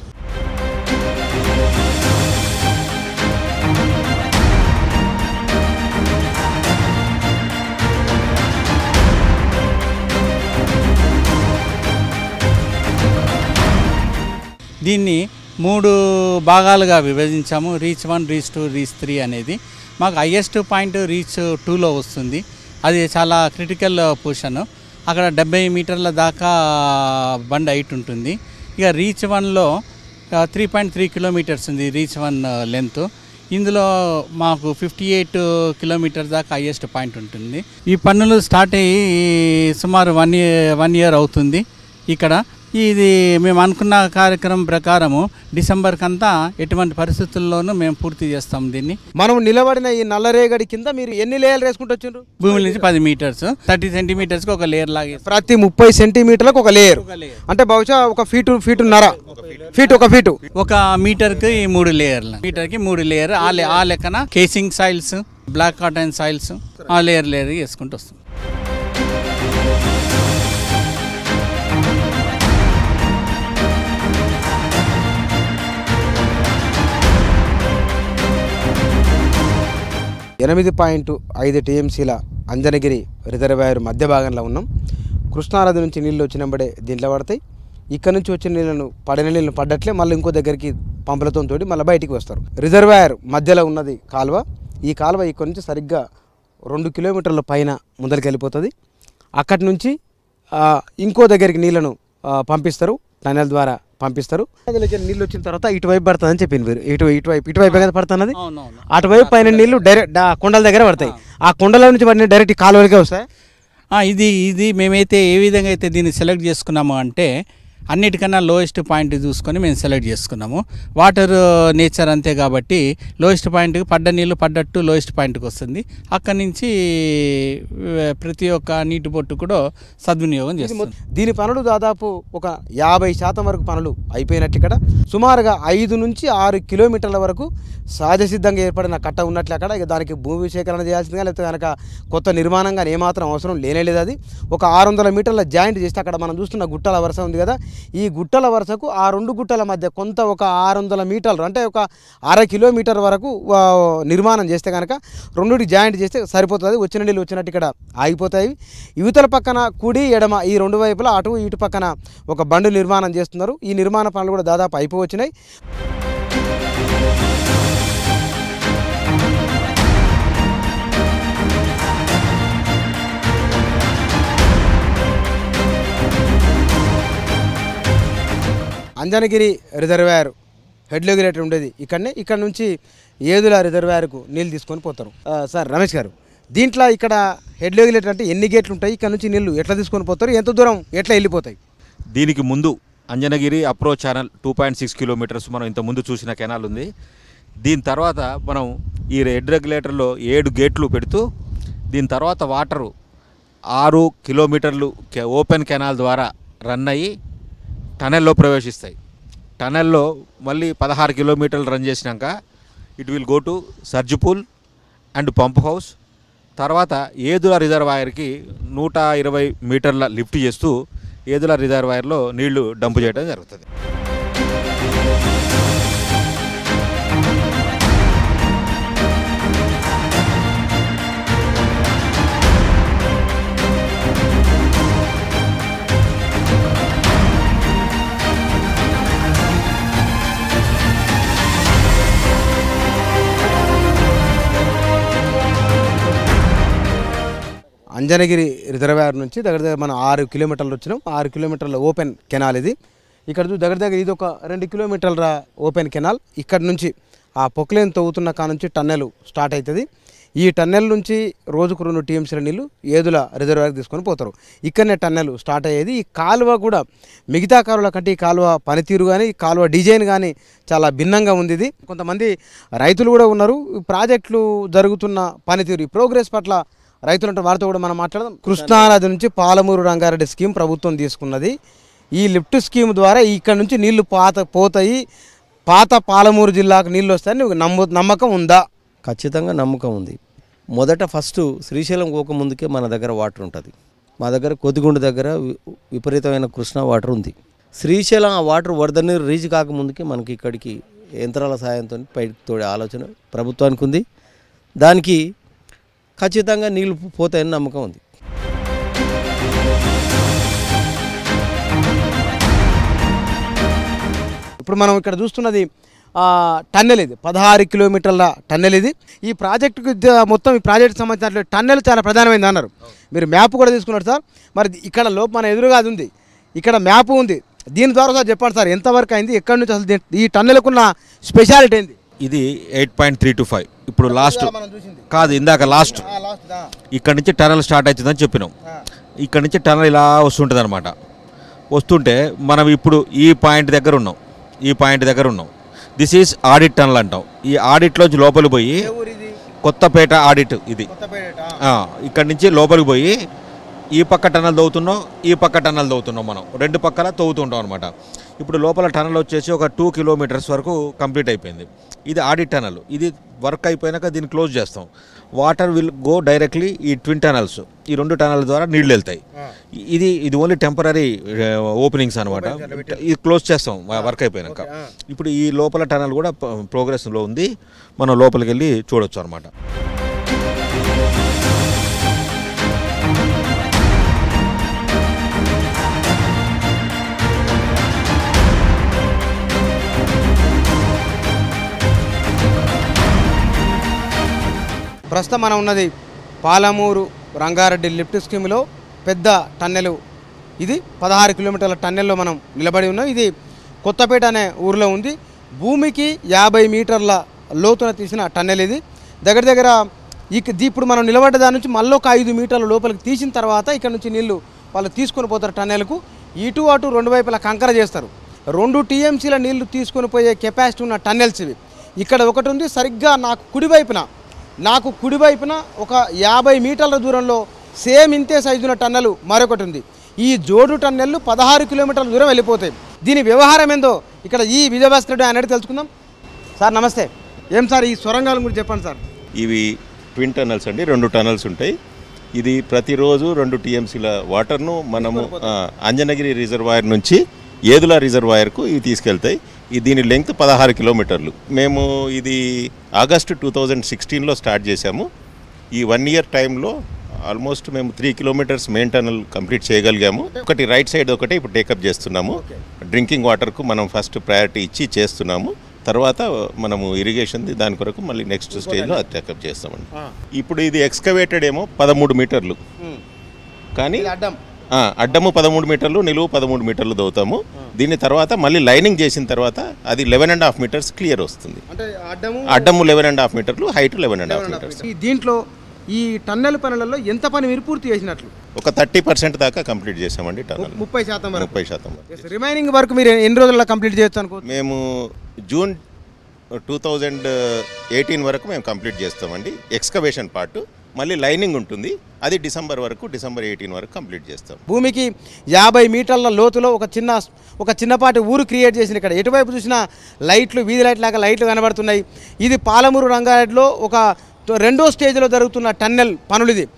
దీన్ని మూడు భాగాలుగా విభజించాము reach one reach two reach three అనేది మాకు హయ్యెస్ట్ పాయింట్ రీచ్ టూలో వస్తుంది అది చాలా క్రిటికల్ పొజిషన్ అక్కడ డెబ్బై మీటర్ల దాకా బండ్ హైట్ ఉంటుంది ఇక రీచ్ వన్లో త్రీ పాయింట్ త్రీ కిలోమీటర్స్ ఉంది రీచ్ వన్ లెంత్ ఇందులో మాకు ఫిఫ్టీ ఎయిట్ కిలోమీటర్ దాకా హైయెస్ట్ పాయింట్ ఉంటుంది ఈ పన్నులు స్టార్ట్ అయ్యి సుమారు వన్ ఇయర్ వన్ ఇయర్ అవుతుంది ఇక్కడ ఇది మేము అనుకున్న కార్యక్రమం ప్రకారము డిసెంబర్కి అంతా ఎటువంటి పరిస్థితుల్లోనూ మేము పూర్తి చేస్తాం దీన్ని మనం నిలబడిన ఈ నల్లరేగడి కింద మీరు ఎన్ని లేయర్లు వేసుకుంటూ వచ్చిండ్రు భూమి నుంచి పది మీటర్స్ థర్టీ సెంటీమీటర్స్కి ఒక లేయర్ లాగే ప్రతి ముప్పై సెంటీమీటర్లకు ఒక లేయర్ ఒక లేయర్ అంటే బహుశా ఒక ఫీటు ఫీటున్నర ఫీట్ ఒక ఫీటు ఒక మీటర్కి మూడు లేయర్లు మీటర్కి మూడు లేయర్ ఆ లే ఆ లెక్కన casing soils black cotton soils ఆ లేయర్ లేయర్ వేసుకుంటూ వస్తాం ఎనిమిది పాయింట్ ఐదు టీఎంసీల అంజనగిరి రిజర్వాయర్ మధ్య భాగంలో ఉన్నాం కృష్ణానది నుంచి నీళ్ళు వచ్చినప్పుడే దీంట్లో పడతాయి ఇక్కడ నుంచి వచ్చిన నీళ్ళను పడిన నీళ్ళను పడ్డట్లే మళ్ళీ ఇంకో దగ్గరికి పంపులతో తోటి మళ్ళీ బయటికి వస్తారు రిజర్వాయర్ మధ్యలో ఉన్నది కాలువ ఈ కాలువ ఇక్కడ నుంచి సరిగ్గా రెండు కిలోమీటర్ల పైన ముందరికి వెళ్ళిపోతుంది అక్కడి నుంచి ఆ, ఇంకో దగ్గరికి నీళ్లను ఆ, పంపిస్తారు టనల్ ద్వారా పంపిస్తారు అందులోకి నీళ్ళు వచ్చిన తర్వాత ఇటువైపు పడుతుందని చెప్పింది మీరు ఇటు ఇటువైపు ఇటువైపు కదా పడుతున్నది అవునవును అటువైపు పైన నీళ్లు డైరెక్ట్ ఆ కొండల దగ్గర పడతాయి ఆ కొండల నుంచి పడిన డైరెక్ట్ ఈ కాలువలకే వస్తాయి ఆ, ఇది ఇది మేమైతే ఏ విధంగా అయితే దీన్ని సెలెక్ట్ చేసుకున్నాము అంటే అన్నిటికన్నా లోయెస్ట్ పాయింట్ చూసుకొని మేము సెలెక్ట్ చేసుకున్నాము వాటర్ నేచర్ అంతే కాబట్టి లోయెస్ట్ పాయింట్కి పడ్డ నీళ్ళు పడ్డట్టు లోయెస్ట్ పాయింట్కి వస్తుంది అక్కడి నుంచి ఆ, ప్రతి ఒక్క నీటి బొట్టు కూడా సద్వినియోగం ఇది చేస్తుంది మొత్తం- దీని పనులు దాదాపు ఒక యాభై శాతం వరకు పనులు అయిపోయినట్టు ఇక్కడ సుమారుగా ఐదు నుంచి ఆరు కిలోమీటర్ల వరకు సహజ సిద్ధంగా ఏర్పడిన కట్ట ఉన్నట్లు అక్కడ ఇక దానికి భూమి సేకరణ చేయాల్సిందిగా లేకపోతే కనుక కొత్త నిర్మాణంగా ఏమాత్రం అవసరం లేనేలేదు అది ఒక ఆరు వందల మీటర్ల జాయింట్ చేస్తే అక్కడ మనం చూస్తున్న గుట్టల వరుస ఉంది కదా ఈ గుట్టల వరుసకు ఆ రెండు గుట్టల మధ్య కొంత ఒక ఆరు వందల మీటర్లు అంటే ఒక అర కిలోమీటర్ వరకు ఆ, నిర్మాణం చేస్తే కనుక రెండుటి జాయింట్ చేస్తే సరిపోతుంది వచ్చిన నీళ్ళు వచ్చినట్టు ఇక్కడ ఆగిపోతాయి యువతల పక్కన కుడి ఎడమ ఈ రెండు వైపులా అటు ఇటు పక్కన ఒక బండు నిర్మాణం చేస్తున్నారు ఈ నిర్మాణ పనులు కూడా దాదాపు అయిపోవచ్చినాయి అంజనగిరి రిజర్వాయర్ హెడ్ రెగ్యులేటర్ ఉండేది ఇక్కడనే ఇక్కడ నుంచి ఏదుల రిజర్వాయర్కు నీళ్ళు తీసుకొని పోతారు ఆ, సార్ రమేష్ గారు దీంట్లో ఇక్కడ హెడ్ రెగ్యులేటర్ అంటే ఎన్ని గేట్లు ఉంటాయి ఇక్కడ నుంచి నీళ్ళు ఎట్లా తీసుకొని పోతారు ఎంత దూరం ఎట్లా వెళ్ళిపోతాయి దీనికి ముందు Anjanagiri approach channel two point six kilometres మనం ఇంత ముందు చూసిన కెనాల్ ఉంది దీని తర్వాత మనం ఈ రెడ్ రెగ్యులేటర్లో ఏడు గేట్లు పెడుతూ దీని తర్వాత వాటరు ఆరు కిలోమీటర్లు కె- ఓపెన్ కెనాల్ ద్వారా రన్ అయ్యి టనెల్లో ప్రవేశిస్తాయి టనెల్లో మళ్ళీ పదహారు కిలోమీటర్లు రన్ చేసినాక it will go to surge pool and pump house తర్వాత ఏదుల రిజర్వాయర్కి నూట ఇరవై మీటర్ల లిఫ్ట్ చేస్తూ ఏదుల రిజర్వాయర్లో నీళ్లు డంప్ చేయడం జరుగుతుంది అంజనగిరి రిజర్వాయర్ నుంచి దగ్గర దగ్గర మనం ఆరు కిలోమీటర్లు వచ్చినాం ఆరు కిలోమీటర్ల ఓపెన్ కెనాల్ ఇది ఇక్కడ చూ- దగ్గర దగ్గర ఇది ఒక రెండు కిలోమీటర్ల ఓపెన్ కెనాల్ ఇక్కడ నుంచి ఆ పొక్లేన్ తవ్వుతున్న కా నుంచి టన్నెల్ స్టార్ట్ అవుతుంది ఈ టన్నెల్ నుంచి రోజుకు రెండు టీఎంసీల నీళ్లు ఏదుల రిజర్వాయర్ తీసుకొని పోతారు ఇక్కడనే టన్నెల్ స్టార్ట్ అయ్యేది ఈ కాలువ కూడా మిగతా కాలువల కంటే ఈ కాలువ పనితీరు కానీ ఈ కాలువ డిజైన్ కానీ చాలా భిన్నంగా ఉంది ఇది కొంతమంది రైతులు కూడా ఉన్నారు ఈ ప్రాజెక్టులు జరుగుతున్న పనితీరు ఈ ప్రోగ్రెస్ పట్ల రైతులు అంటే వారితో కూడా మనం మాట్లాడదాం కృష్ణానది నుంచి పాలమూరు రంగారెడ్డి స్కీమ్ ప్రభుత్వం తీసుకున్నది ఈ లిఫ్ట్ స్కీమ్ ద్వారా ఇక్కడ నుంచి నీళ్లు పాత పోతాయి పాత పాలమూరు జిల్లాకు నీళ్ళు వస్తాయని ఒక నమ్ము నమ్మకం ఉందా ఖచ్చితంగా నమ్మకం ఉంది మొదట ఫస్ట్ శ్రీశైలం పోకముందుకే మన దగ్గర వాటర్ ఉంటుంది మా దగ్గర కొద్దిగుండు దగ్గర వి- విపరీతమైన కృష్ణా వాటర్ ఉంది శ్రీశైలం ఆ వాటర్ వరద నీరు రీచ్ కాకముందుకే మనకి ఇక్కడికి యంత్రాల సాయంతో పైకి తోడే ఆలోచన ప్రభుత్వానికి ఉంది దానికి ఖచ్చితంగా నీళ్లు పోతాయని నమ్మకం ఉంది ఇప్పుడు మనం ఇక్కడ చూస్తున్నది ఆ, టన్నెల్ ఇది పదహారు కిలోమీటర్ల టన్నెల్ ఇది ఈ ప్రాజెక్టుకు ద- మొత్తం ఈ ప్రాజెక్ట్ సంబంధించిన టన్నెల్ చాలా ప్రధానమైంది అన్నారు మీరు మ్యాప్ కూడా తీసుకున్నారు సార్ మరి ఇక్కడ లోపు మన ఎదురుగా అది ఉంది ఇక్కడ మ్యాప్ ఉంది దీని ద్వారా సార్ చెప్పండి సార్ ఎంతవరకు అయింది ఎక్కడి నుంచి అసలు దీ- ఈ టన్నెల్కున్న స్పెషాలిటీ ఏంది ఇది eight point three two five ఇప్పుడు లాస్ట్ మనం చూసింది కాదు ఇందాక లాస్ట్ ఇక్కడ నుంచి టనల్ స్టార్ట్ అవుతుందని చెప్పినాం ఇక్కడ నుంచి టనల్ ఇలా వస్తుంటుంది అనమాట వస్తుంటే మనం ఇప్పుడు ఈ పాయింట్ దగ్గర ఉన్నాం ఈ పాయింట్ దగ్గర ఉన్నాం దిస్ ఈజ్ ఆడిట్ టనల్ అంటాం ఈ ఆడిట్లోంచి లోపలికి పోయి కొత్తపేట ఆడిట్ ఇది ఆ, ఇక్కడి నుంచి లోపలికి పోయి ఈ పక్క టనల్ తవ్వుతున్నాం ఈ పక్క టనల్ తవ్వుతున్నాం మనం రెండు పక్కల తవ్వుతుంటాం అనమాట ఇప్పుడు లోపల టనల్ వచ్చేసి ఒక టూ కిలోమీటర్స్ వరకు కంప్లీట్ అయిపోయింది ఇది ఆడిట్ టనల్ ఇది వర్క్ అయిపోయినాక దీన్ని క్లోజ్ చేస్తాం వాటర్ విల్ గో డైరెక్ట్లీ ఈ ట్విన్ టనల్స్ ఈ రెండు టనల్ ద్వారా నీళ్ళు వెళ్తాయి ఇ- ఇది ఇది ఓన్లీ టెంపరీ ఓపెనింగ్స్ అనమాట ఇది క్లోజ్ చేస్తాం వర్క్ అయిపోయినాక ఇప్పుడు ఈ లోపల టనల్ కూడా ప్రోగ్రెస్లో ఉంది మనం లోపలికి వెళ్ళి చూడొచ్చు అనమాట ప్రస్తుతం మనం ఉన్నది పాలమూరు రంగారెడ్డి లిఫ్ట్ స్కీమ్లో పెద్ద టన్నెలు ఇది పదహారు కిలోమీటర్ల టన్నెల్లో మనం నిలబడి ఉన్నాం ఇది కొత్తపేట అనే ఊరిలో ఉంది భూమికి యాభై మీటర్ల లోతున తీసిన టన్నెల్ ఇది దగ్గర దగ్గర ఇక దీ- ఇప్పుడు మనం నిలబడ్డ దాని నుంచి మళ్ళీ ఒక ఐదు మీటర్ల లోపలికి తీసిన తర్వాత ఇక్కడ నుంచి నీళ్లు వాళ్ళు తీసుకొని పోతారు టన్నెల్కు ఇటు అటు రెండు వైపులా కంకర చేస్తారు రెండు టీఎంసీల నీళ్లు తీసుకొని పోయే కెపాసిటీ ఉన్న టన్నెల్స్ ఇవి ఇక్కడ ఒకటి ఉంది సరిగ్గా నాకు కుడివైపున నాకు కుడివైపున ఒక యాభై మీటర్ల దూరంలో సేమ్ ఇంతే సైజున్న టన్నెలు మరొకటి ఉంది ఈ జోడు టన్నెళ్ళు పదహారు కిలోమీటర్ల దూరం వెళ్ళిపోతాయి దీని వ్యవహారం ఏందో ఇక్కడ ఈ విజయభాస్కర్ రెడ్డి అనేది తెలుసుకుందాం సార్ నమస్తే ఏం సార్ ఈ సొరంగాల గురించి చెప్పండి సార్ ఇవి ట్విన్ టనల్స్ అండి రెండు టనల్స్ ఉంటాయి ఇది ప్రతిరోజు రెండు టీఎంసీల వాటర్ను మనము ఆ, అంజనగిరి రిజర్వాయర్ నుంచి ఏదుల రిజర్వాయర్కు ఇవి తీసుకెళ్తాయి ఈ దీని లెంగ్త్ పదహారు కిలోమీటర్లు మేము ఇది ఆగస్టు టూ థౌజండ్ సిక్స్టీన్లో స్టార్ట్ చేశాము ఈ వన్ ఇయర్ టైంలో ఆల్మోస్ట్ మేము three kilometres main tunnel complete చేయగలిగాము ఒకటి రైట్ సైడ్ ఒకటి ఇప్పుడు టేకప్ చేస్తున్నాము డ్రింకింగ్ వాటర్కు మనం ఫస్ట్ ప్రయారిటీ ఇచ్చి చేస్తున్నాము తర్వాత మనము ఇరిగేషన్ది దాని కొరకు మళ్ళీ నెక్స్ట్ స్టేజ్లో అది టేకప్ చేస్తామండి ఇప్పుడు ఇది ఎక్స్కవేటెడ్ ఏమో పదమూడు మీటర్లు కానీ అడ్డం ఆ, అడ్డము పదమూడు మీటర్లు నిలువు పదమూడు మీటర్లు దవ్వుతాము దీని తర్వాత మళ్ళీ లైనింగ్ చేసిన తర్వాత అది eleven and half metres clear వస్తుంది అంటే అడ్డము అడ్డము లెవెన్ అండ్ హాఫ్ మీటర్లు height eleven and half metres ఈ దీంట్లో ఈ టన్నెల్ పనులలో ఎంత పని మీరు పూర్తి చేసినట్లు ఒక థర్టీ పర్సెంట్ దాకా కంప్లీట్ చేసామండి టనల్ ముప్పై శాతం వరకు ముప్పై శాతం వరకు. రిమైనింగ్ వర్క్ మీరు ఎన్ని రోజుల్లో కంప్లీట్ చేయొచ్చు అనుకో మేము జూన్ టూ థౌజండ్ ఎయిటీన్ వరకు మేము కంప్లీట్ చేస్తామండి ఎక్స్కవేషన్ పార్ట్ మళ్ళీ లైనింగ్ ఉంటుంది అది డిసెంబర్ వరకు డిసెంబర్ ఎయిటీన్ వరకు కంప్లీట్ చేస్తాం భూమికి యాభై మీటర్ల లోతులో ఒక చిన్న ఒక చిన్నపాటి ఊరు క్రియేట్ చేసిన ఇక్కడ ఎటువైపు చూసినా లైట్లు వీధి లైట్ లాగా లైట్లు కనబడుతున్నాయి ఇది పాలమూరు రంగారెడ్డిలో ఒక రెండో స్టేజ్లో జరుగుతున్న టన్నెల్ పనులు ఇది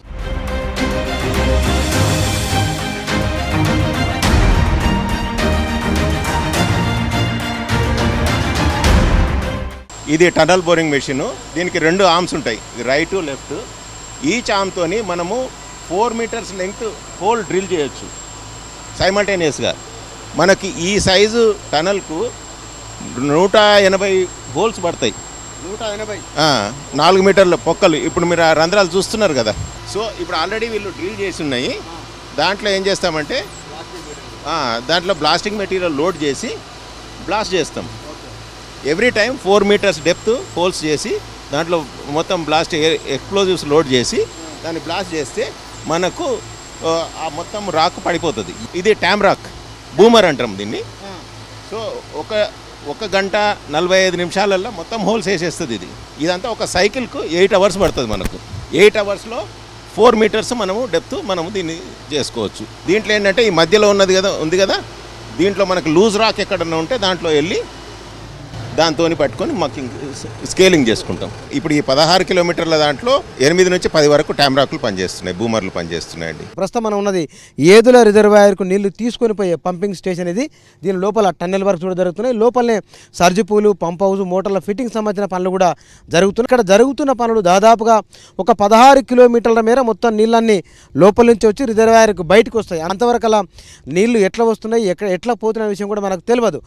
ఇది టనల్ బోరింగ్ మెషిన్ దీనికి రెండు ఆర్మ్స్ ఉంటాయి రైట్ లెఫ్ట్ ఈచ్ ఆర్మ్తోని మనము four metres length hole drill చేయొచ్చు సైమల్టేనియస్గా మనకి ఈ సైజు టనల్కు నూట ఎనభై హోల్స్ పడతాయి నూట ఎనభై ఆ, నాలుగు మీటర్ల పొక్కలు ఇప్పుడు మీరు ఆ రంధ్రాలు చూస్తున్నారు కదా సో ఇప్పుడు ఆల్రెడీ వీళ్ళు డ్రిల్ చేసి ఉన్నాయి దాంట్లో ఏం చేస్తామంటే ఆ, దాంట్లో బ్లాస్టింగ్ మెటీరియల్ లోడ్ చేసి బ్లాస్ట్ చేస్తాం every time four metres depth holes చేసి దాంట్లో మొత్తం బ్లాస్ట్ ఎక్స్ప్లోజివ్స్ లోడ్ చేసి దాన్ని బ్లాస్ట్ చేస్తే మనకు ఆ, ఆ మొత్తం రాక్ పడిపోతుంది ఇది ట్యామ్ రాక్ బూమర్ అంటాం దీన్ని సో ఒక ఒక గంట నలభై ఐదు నిమిషాలల్లో మొత్తం హోల్స్ వేసేస్తుంది ఇది ఇదంతా ఒక సైకిల్కు ఎయిట్ అవర్స్ పడుతుంది మనకు ఎయిట్ అవర్స్లో ఫోర్ మీటర్స్ మనము డెప్త్ మనము దీన్ని చేసుకోవచ్చు దీంట్లో ఏంటంటే ఈ మధ్యలో ఉన్నది కదా ఉంది కదా దీంట్లో మనకు లూజ్ రాక్ ఎక్కడన్నా ఉంటే దాంట్లో వెళ్ళి దాంతో పట్టుకొని మాకు స్కేలింగ్ చేసుకుంటాం ఇప్పుడు ఈ పదహారు కిలోమీటర్ల దాంట్లో ఎనిమిది నుంచి పది వరకు ట్యామ్రాకులు పనిచేస్తున్నాయి బూమర్లు పనిచేస్తున్నాయండి ప్రస్తుతం మనం ఉన్నది ఏదుల రిజర్వాయర్కు నీళ్లు తీసుకొని పోయే పంపింగ్ స్టేషన్ ఇది దీని లోపల టన్నెల్ వర్క్ కూడా జరుగుతున్నాయి లోపలనే సర్జిపూలు పంప్ హౌస్ మోటార్ల ఫిట్టింగ్ సంబంధించిన పనులు కూడా జరుగుతున్నాయి ఇక్కడ జరుగుతున్న పనులు దాదాపుగా ఒక పదహారు కిలోమీటర్ల మేర మొత్తం నీళ్ళన్నీ లోపల నుంచి వచ్చి రిజర్వాయర్కు బయటకు వస్తాయి అంతవరకు అలా నీళ్లు ఎట్లా వస్తున్నాయి ఎక్కడ ఎట్లా పోతున్న విషయం కూడా మనకు తెలియదు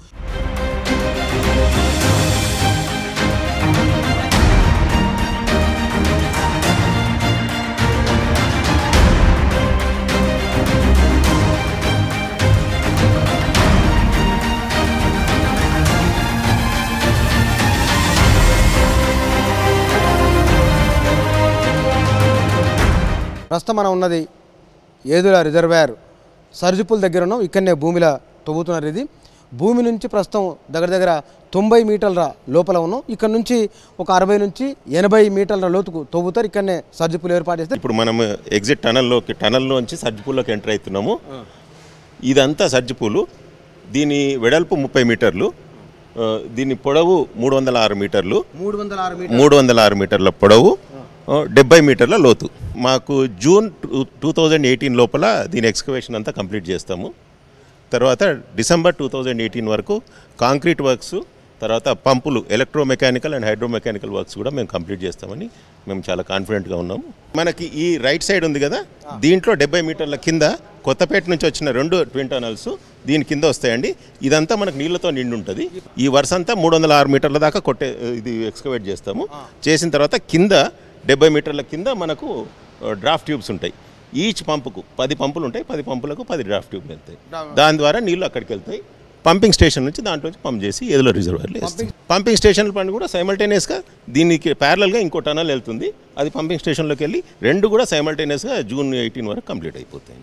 ప్రస్తుతం మనం ఉన్నది ఏదుల రిజర్వాయర్ సర్జిపుల్ దగ్గర ఉన్నాం ఇక్కడనే భూమిలో తవ్వుతున్నారు ఇది భూమి నుంచి ప్రస్తుతం దగ్గర దగ్గర తొంభై మీటర్ల లోపల ఉన్నాం ఇక్కడ నుంచి ఒక అరవై నుంచి ఎనభై మీటర్ల లోతుకు తవ్వుతారు ఇక్కడనే సర్జిపుల్ ఏర్పాటు చేస్తారు ఇప్పుడు మనం ఎగ్జిట్ టనల్లోకి టనల్లోంచి సర్జిపూల్లోకి ఎంటర్ అవుతున్నాము ఇదంతా సర్జిపూలు దీని వెడల్పు ముప్పై మీటర్లు ఆ, దీని పొడవు మూడు వందల ఆరు మీటర్లు మూడు వందల ఆరు మీటర్లు మూడు వందల ఆరు మీటర్ల పొడవు ఆ, డెబ్బై మీటర్ల లోతు మాకు జూన్ టూ థౌజండ్ ఎయిటీన్ లోపల దీని ఎక్స్కవేషన్ అంతా కంప్లీట్ చేస్తాము తర్వాత డిసెంబర్ టూ థౌజండ్ ఎయిటీన్ వరకు కాంక్రీట్ వర్క్స్ తర్వాత పంపులు ఎలక్ట్రోమెకానికల్ అండ్ హైడ్రోమెకానికల్ వర్క్స్ కూడా మేము కంప్లీట్ చేస్తామని మేము చాలా కాన్ఫిడెంట్గా ఉన్నాము మనకి ఈ రైట్ సైడ్ ఉంది కదా దీంట్లో డెబ్బై మీటర్ల కింద కొత్తపేట నుంచి వచ్చిన రెండు ట్విన్ టనల్స్ దీని కింద వస్తాయండి ఇదంతా మనకు నీళ్ళతో నిండి ఉంటుంది ఈ వరుస అంతా మూడు వందల ఆరు మీటర్ల దాకా కొట్టే ఇది ఎక్స్కవేట్ చేస్తాము చేసిన తర్వాత కింద డెబ్బై మీటర్ల కింద మనకు డ్రాఫ్ట్ ట్యూబ్స్ ఉంటాయి ఈచ్ పంపుకు పది పంపులు ఉంటాయి పది పంపులకు పది డ్రాఫ్ట్ ట్యూబ్లు వెళ్తాయి దాని ద్వారా నీళ్లు అక్కడికి వెళ్తాయి పంపింగ్ స్టేషన్ నుంచి దాంట్లో నుంచి పంప్ చేసి ఏదో రిజర్వాయర్లో వేస్తాం పంపింగ్ స్టేషన్ పని కూడా సైమల్టేనియస్గా దీనికి ప్యారలల్గా ఇంకో టనల్ వెళ్తుంది అది పంపింగ్ స్టేషన్లోకి వెళ్ళి రెండు కూడా సైమల్టేనియస్గా జూన్ ఎయిటీన్ వరకు కంప్లీట్ అయిపోతాయి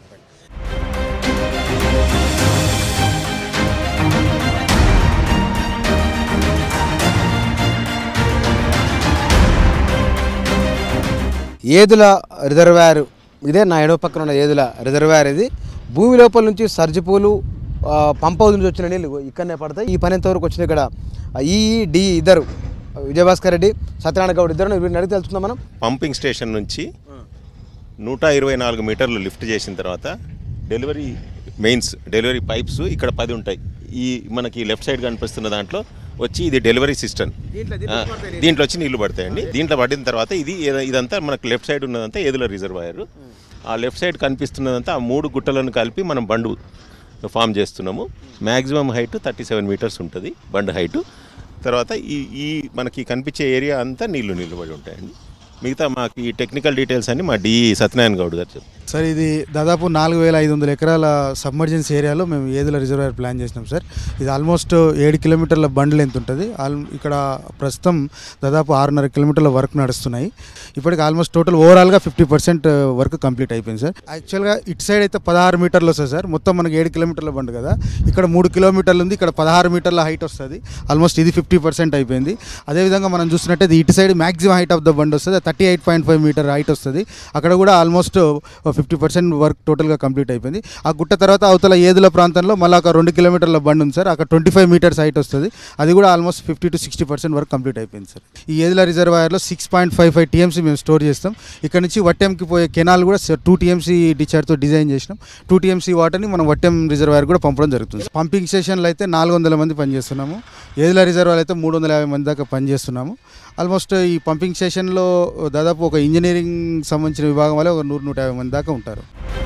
ఏదుల రిజర్వాయర్ ఇదే నా ఎడవ పక్కన ఉన్న ఏదుల రిజర్వాయర్ ఇది భూమి లోపల నుంచి సర్జిపూలు ఆ, పంప్ హౌస్ నుంచి వచ్చిన నీళ్ళు ఇక్కడనే పడతాయి ఈ పని ఎంతవరకు వచ్చింది ఇక్కడ ఈ డి ఇద్దరు విజయభాస్కర్ రెడ్డి సత్యనారాయణ గౌడ్ ఇద్దరు వీరిని అడిగి తెలుసుకుందాం మనం పంపింగ్ స్టేషన్ నుంచి నూట ఇరవై నాలుగు మీటర్లు లిఫ్ట్ చేసిన తర్వాత డెలివరీ మెయిన్స్ డెలివరీ పైప్స్ ఇక్కడ పది ఉంటాయి ఈ మనకి లెఫ్ట్ సైడ్ కనిపిస్తున్న దాంట్లో వచ్చి ఇది డెలివరీ సిస్టమ్ దీంట్లో ఆ, దీంట్లో వచ్చి నీళ్లు పడతాయండి దీంట్లో పడిన తర్వాత ఇది ఏద- ఇదంతా మనకు లెఫ్ట్ సైడ్ ఉన్నదంతా ఏదుల రిజర్వాయర్ ఆ లెఫ్ట్ సైడ్ కనిపిస్తున్నదంతా ఆ మూడు గుట్టలను కలిపి మనం బండు ఫామ్ చేస్తున్నాము maximum height thirty seven metres ఉంటుంది బండ్ హైట్ తర్వాత ఈ ఈ మనకి కనిపించే ఏరియా అంతా నీళ్లు నీళ్లు పడి ఉంటాయండి మిగతా మాకు ఈ టెక్నికల్ డీటెయిల్స్ అన్ని మా డి సత్యనారాయణ గౌడ్ గారు చెప్తారు సార్ ఇది దాదాపు నాలుగు వేల ఐదు వందల ఎకరాల సబ్మర్జెన్స్ ఏరియాలో మేము ఏదుల రిజర్వాయర్ ప్లాన్ చేసినాం సార్ ఇది ఆల్మోస్ట్ ఏడు కిలోమీటర్ల బండ్ లెంత్ ఉంటుంది ఆల్ ఇక్కడ ప్రస్తుతం దాదాపు ఆరున్నర కిలోమీటర్ల వర్క్ నడుస్తున్నాయి ఇప్పటికి ఆల్మోస్ట్ టోటల్ ఓవరాల్గా ఫిఫ్టీ పర్సెంట్ వర్క్ కంప్లీట్ అయిపోయింది సార్ యాక్చువల్గా ఇటు సైడ్ అయితే పదహారు మీటర్లు వస్తుంది సార్ మొత్తం మనకి ఏడు కిలోమీటర్ల బండ్ కదా ఇక్కడ మూడు కిలోమీటర్లు ఉంది ఇక్కడ పదహారు మీటర్ల హైట్ వస్తుంది ఆల్మోస్ట్ ఇది ఫిఫ్టీ పర్సెంట్ అయిపోయింది అదేవిధంగా మనం చూసినట్టయితే ఇటు side maximum height of the bund వస్తుంది thirty eight point five metre height వస్తుంది అక్కడ కూడా ఆల్మోస్ట్ ఫిఫ్టీ పర్సెంట్ వర్క్ టోటల్గా కంప్లీట్ అయిపోయింది ఆ గుట్ట తర్వాత అవతల ఏదుల ప్రాంతంలో మళ్ళీ ఒక రెండు కిలోమీటర్ల బండ్ ఉంది సార్ అక్కడ ట్వంటీ ఫైవ్ మీటర్స్ హైట్ వస్తుంది అది కూడా almost fifty to sixty percent work complete అయిపోయింది సార్ ఈ ఏదుల రిజర్వాయర్లో six point five five TMC మేము స్టోర్ చేస్తాం ఇక్కడ నుంచి వట్టెంకి పోయే కెనాల్ కూడా టూ టీఎంసీ డిచార్జ్తో డిజైన్ చేసినాం టూ టీఎంసీ వాటర్ని మనం వట్టెం రిజర్వాయర్ కూడా పంపడం జరుగుతుంది పంపింగ్ స్టేషన్లో అయితే నాలుగు వందల మంది పనిచేస్తున్నాము ఏదుల రిజర్వాయర్ అయితే మూడు వందల యాభై మంది దాకా పనిచేస్తున్నాము ఆల్మోస్ట్ ఈ పంపింగ్ స్టేషన్లో దాదాపు ఒక ఇంజనీరింగ్ సంబంధించిన విభాగం వల్ల ఒక నూరు నూట యాభై మంది దాకా ఉంటారు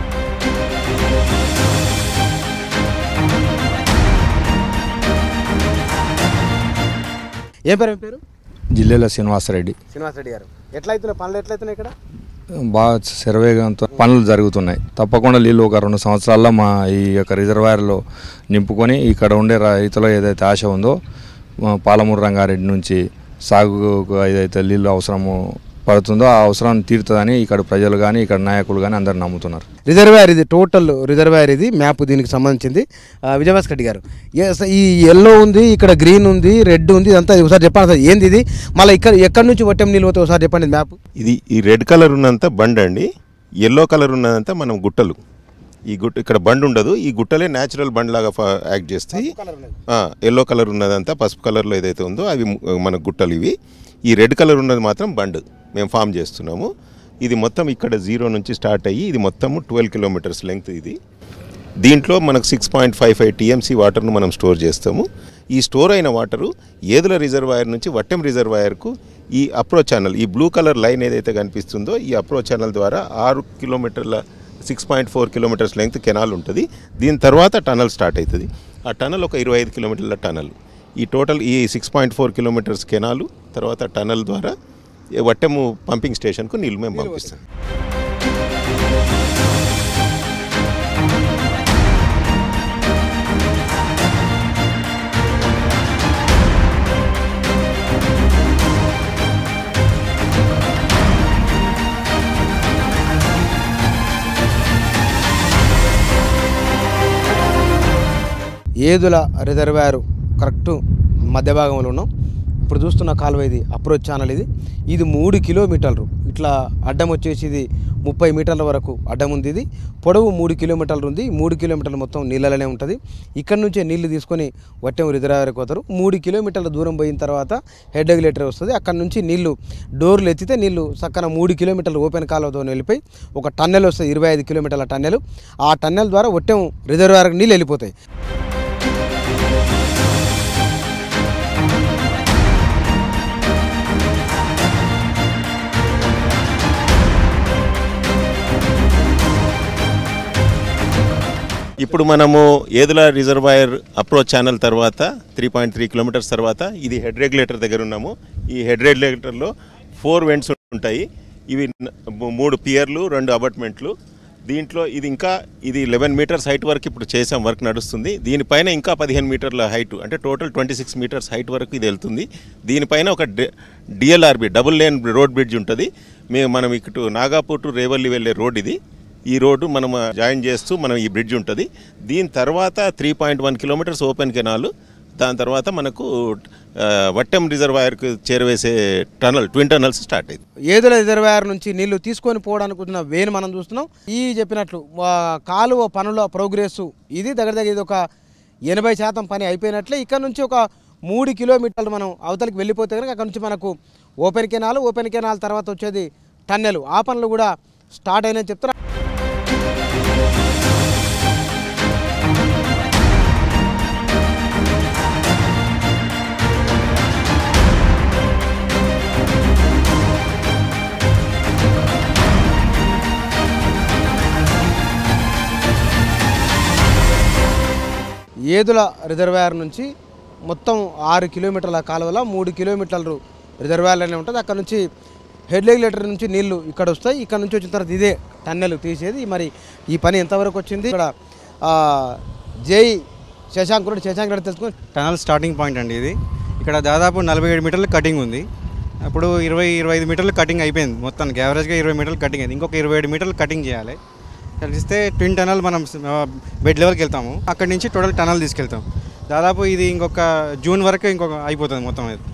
ఏం పేరు ఏం పేరు జిల్లాల శ్రీనివాసరెడ్డి శ్రీనివాసరెడ్డి గారు ఎట్లా అవుతున్నాయి పనులు ఎట్లా అవుతున్నాయి ఇక్కడ బాగా శరవేగంతో పనులు జరుగుతున్నాయి తప్పకుండా నీళ్ళు ఒక రెండు సంవత్సరాల్లో మా ఈ యొక్క రిజర్వాయర్లో నింపుకొని ఇక్కడ ఉండే రైతుల ఏదైతే ఆశ ఉందో మా పాలమూరు రంగారెడ్డి నుంచి సాగుకు ఏదైతే నీళ్ళు అవసరము పడుతుందో ఆ అవసరాన్ని తీరుతుందని ఇక్కడ ప్రజలు కానీ ఇక్కడ నాయకులు కానీ అందరు నమ్ముతున్నారు రిజర్వాయర్ ఇది టోటల్ రిజర్వాయర్ ఇది మ్యాప్ దీనికి సంబంధించింది ఆ, విజయభాస్కర్ రెడ్డి గారు Yes, ఈ ఎల్లో ఉంది ఇక్కడ గ్రీన్ ఉంది రెడ్ ఉంది ఇదంతా ఒకసారి చెప్పండి సార్ ఏంది ఇది మళ్ళీ ఇక్కడ ఎక్కడి నుంచి వట్టెం నీళ్ళు పోతే ఒకసారి చెప్పండి మ్యాప్ ఇది ఈ రెడ్ కలర్ ఉన్నంత బండ్ అండి ఎల్లో కలర్ ఉన్నదంతా మనం గుట్టలు ఈ గుట్ట ఇక్కడ బండ్ ఉండదు ఈ గుట్టలే న్యాచురల్ బండ్ లాగా ఫా- యాక్ట్ చేస్తాయి ఎల్లో కలర్ ఉన్నదంతా పసుపు కలర్లో ఏదైతే ఉందో అవి ము- మన గుట్టలు ఇవి ఈ రెడ్ కలర్ ఉన్నది మాత్రం బండ్ మేము ఫామ్ చేస్తున్నాము ఇది మొత్తం ఇక్కడ జీరో నుంచి స్టార్ట్ అయ్యి ఇది మొత్తము ట్వెల్వ్ కిలోమీటర్స్ లెంగ్త్ ఇది దీంట్లో మనకు six point five five TMC వాటర్ను మనం స్టోర్ చేస్తాము ఈ స్టోర్ అయిన వాటరు ఏదుల రిజర్వాయర్ నుంచి వట్టెం రిజర్వాయర్కు ఈ అప్రోచ్ ఛానల్ ఈ బ్లూ కలర్ లైన్ ఏదైతే కనిపిస్తుందో ఈ అప్రోచ్ ఛానల్ ద్వారా ఆరు కిలోమీటర్ల six point four kilometres length canal ఉంటుంది దీని తర్వాత టనల్ స్టార్ట్ అవుతుంది ఆ టనల్ ఒక ఇరవై ఐదు కిలోమీటర్ల టనల్ ఈ టోటల్ ఈ six point four kilometres canal తర్వాత టనల్ ద్వారా ఈ వట్టెము పంపింగ్ స్టేషన్కు నీళ్ళు మేము పంపిస్తాం ఏదుల రిజర్వాయర్ కరెక్ట్ మధ్య భాగంలో ఉన్నాం ఇప్పుడు చూస్తున్న కాలువ ఇది అప్రోచ్ ఛానల్ ఇది ఇది మూడు కిలోమీటర్లు ఇట్లా అడ్డం వచ్చేసి ఇది ముప్పై మీటర్ల వరకు అడ్డం ఉంది ఇది పొడవు మూడు కిలోమీటర్లు ఉంది మూడు కిలోమీటర్లు మొత్తం నీళ్ళలోనే ఉంటుంది ఇక్కడ నుంచే నీళ్లు తీసుకొని వట్టెం రిజర్వాయర్కి పోతారు మూడు కిలోమీటర్ల దూరం పోయిన తర్వాత హెడ్ రెగ్యులేటర్ వస్తుంది అక్కడ నుంచి నీళ్లు డోర్లు ఎత్తితే నీళ్లు చక్కన మూడు కిలోమీటర్లు ఓపెన్ కాలువతో వెళ్ళిపోయి ఒక టన్నెల్ వస్తుంది ఇరవై ఐదు కిలోమీటర్ల టన్నెల్ ఆ టన్నెల్ ద్వారా వట్టెం రిజర్వాయర్కి నీళ్ళు వెళ్ళిపోతాయి ఇప్పుడు మనము ఏదుల రిజర్వాయర్ అప్రోచ్ ఛానల్ తర్వాత త్రీ పాయింట్ త్రీ కిలోమీటర్స్ తర్వాత ఇది హెడ్ రెగ్యులేటర్ దగ్గర ఉన్నాము ఈ హెడ్ రెగ్యులేటర్లో ఫోర్ వెంట్స్ ఉంటాయి ఇవి న- మూడు పియర్లు రెండు అబార్ట్మెంట్లు దీంట్లో ఇది ఇంకా ఇది లెవెన్ మీటర్స్ హైట్ వరకు ఇప్పుడు చేసాం వర్క్ నడుస్తుంది దీనిపైన ఇంకా పదిహేను మీటర్ల హైట్ అంటే total twenty six metres height వరకు ఇది వెళ్తుంది దీనిపైన ఒక DLRB double lane road bridge ఉంటుంది మేము మనం ఇటు నాగాపూర్ టు రేవల్లి వెళ్ళే రోడ్ ఇది ఈ రోడ్డు మనం జాయిన్ చేస్తూ మనం ఈ బ్రిడ్జ్ ఉంటుంది దీని తర్వాత three point one kilometres open canal దాని తర్వాత మనకు ఆ, వట్టెం రిజర్వాయర్కు చేరవేసే టనల్ ట్విన్ టనల్స్ స్టార్ట్ అయింది ఏదుల రిజర్వాయర్ నుంచి నీళ్లు తీసుకొని పోవడానికి ఉన్న వేను మనం చూస్తున్నాం ఈ చెప్పినట్లు ఆ, కాలువ పనుల ప్రోగ్రెస్ ఇది దగ్గర దగ్గర ఇది ఒక ఎనభై శాతం పని అయిపోయినట్లే ఇక్కడ నుంచి ఒక మూడు కిలోమీటర్లు మనం అవతలికి వెళ్ళిపోతే కనుక అక్కడ నుంచి మనకు ఓపెన్ కెనాల్ ఓపెన్ కెనాల్ తర్వాత వచ్చేది టన్నెల్ ఆ పనులు కూడా స్టార్ట్ అయినాయని చెప్తున్నారు ఏదుల రిజర్వాయర్ నుంచి మొత్తం ఆరు కిలోమీటర్ల కాలువల మూడు కిలోమీటర్లు రిజర్వాయర్లోనే ఉంటుంది అక్కడ నుంచి హెడ్ రెగ్యులేటర్ నుంచి నీళ్లు ఇక్కడ వస్తాయి ఇక్కడ నుంచి వచ్చిన తర్వాత ఇదే టన్నెల్ తీసేది మరి ఈ పని ఎంతవరకు వచ్చింది ఇక్కడ ఆ, జై శశాంక్ రెడ్డి శశాంక్ రెడ్డి తెలుసుకుని టనల్ స్టార్టింగ్ పాయింట్ అండి ఇది ఇక్కడ దాదాపు నలభై ఏడు మీటర్లు కటింగ్ ఉంది అప్పుడు ఇరవై ఇరవై ఐదు మీటర్లు కటింగ్ అయిపోయింది మొత్తానికి యావరేజ్గా ఇరవై మీటర్లు కటింగ్ అయింది ఇంకొక ఇరవై ఏడు మీటర్లు కటింగ్ చేయాలి కలిస్తే ట్విన్ టనల్ మనం బెడ్ లెవెల్కి వెళ్తాము అక్కడి నుంచి టోటల్ టనల్ తీసుకెళ్తాం దాదాపు ఇది ఇంకొక జూన్ వరకు ఇంకొక అయిపోతుంది మొత్తం ఇది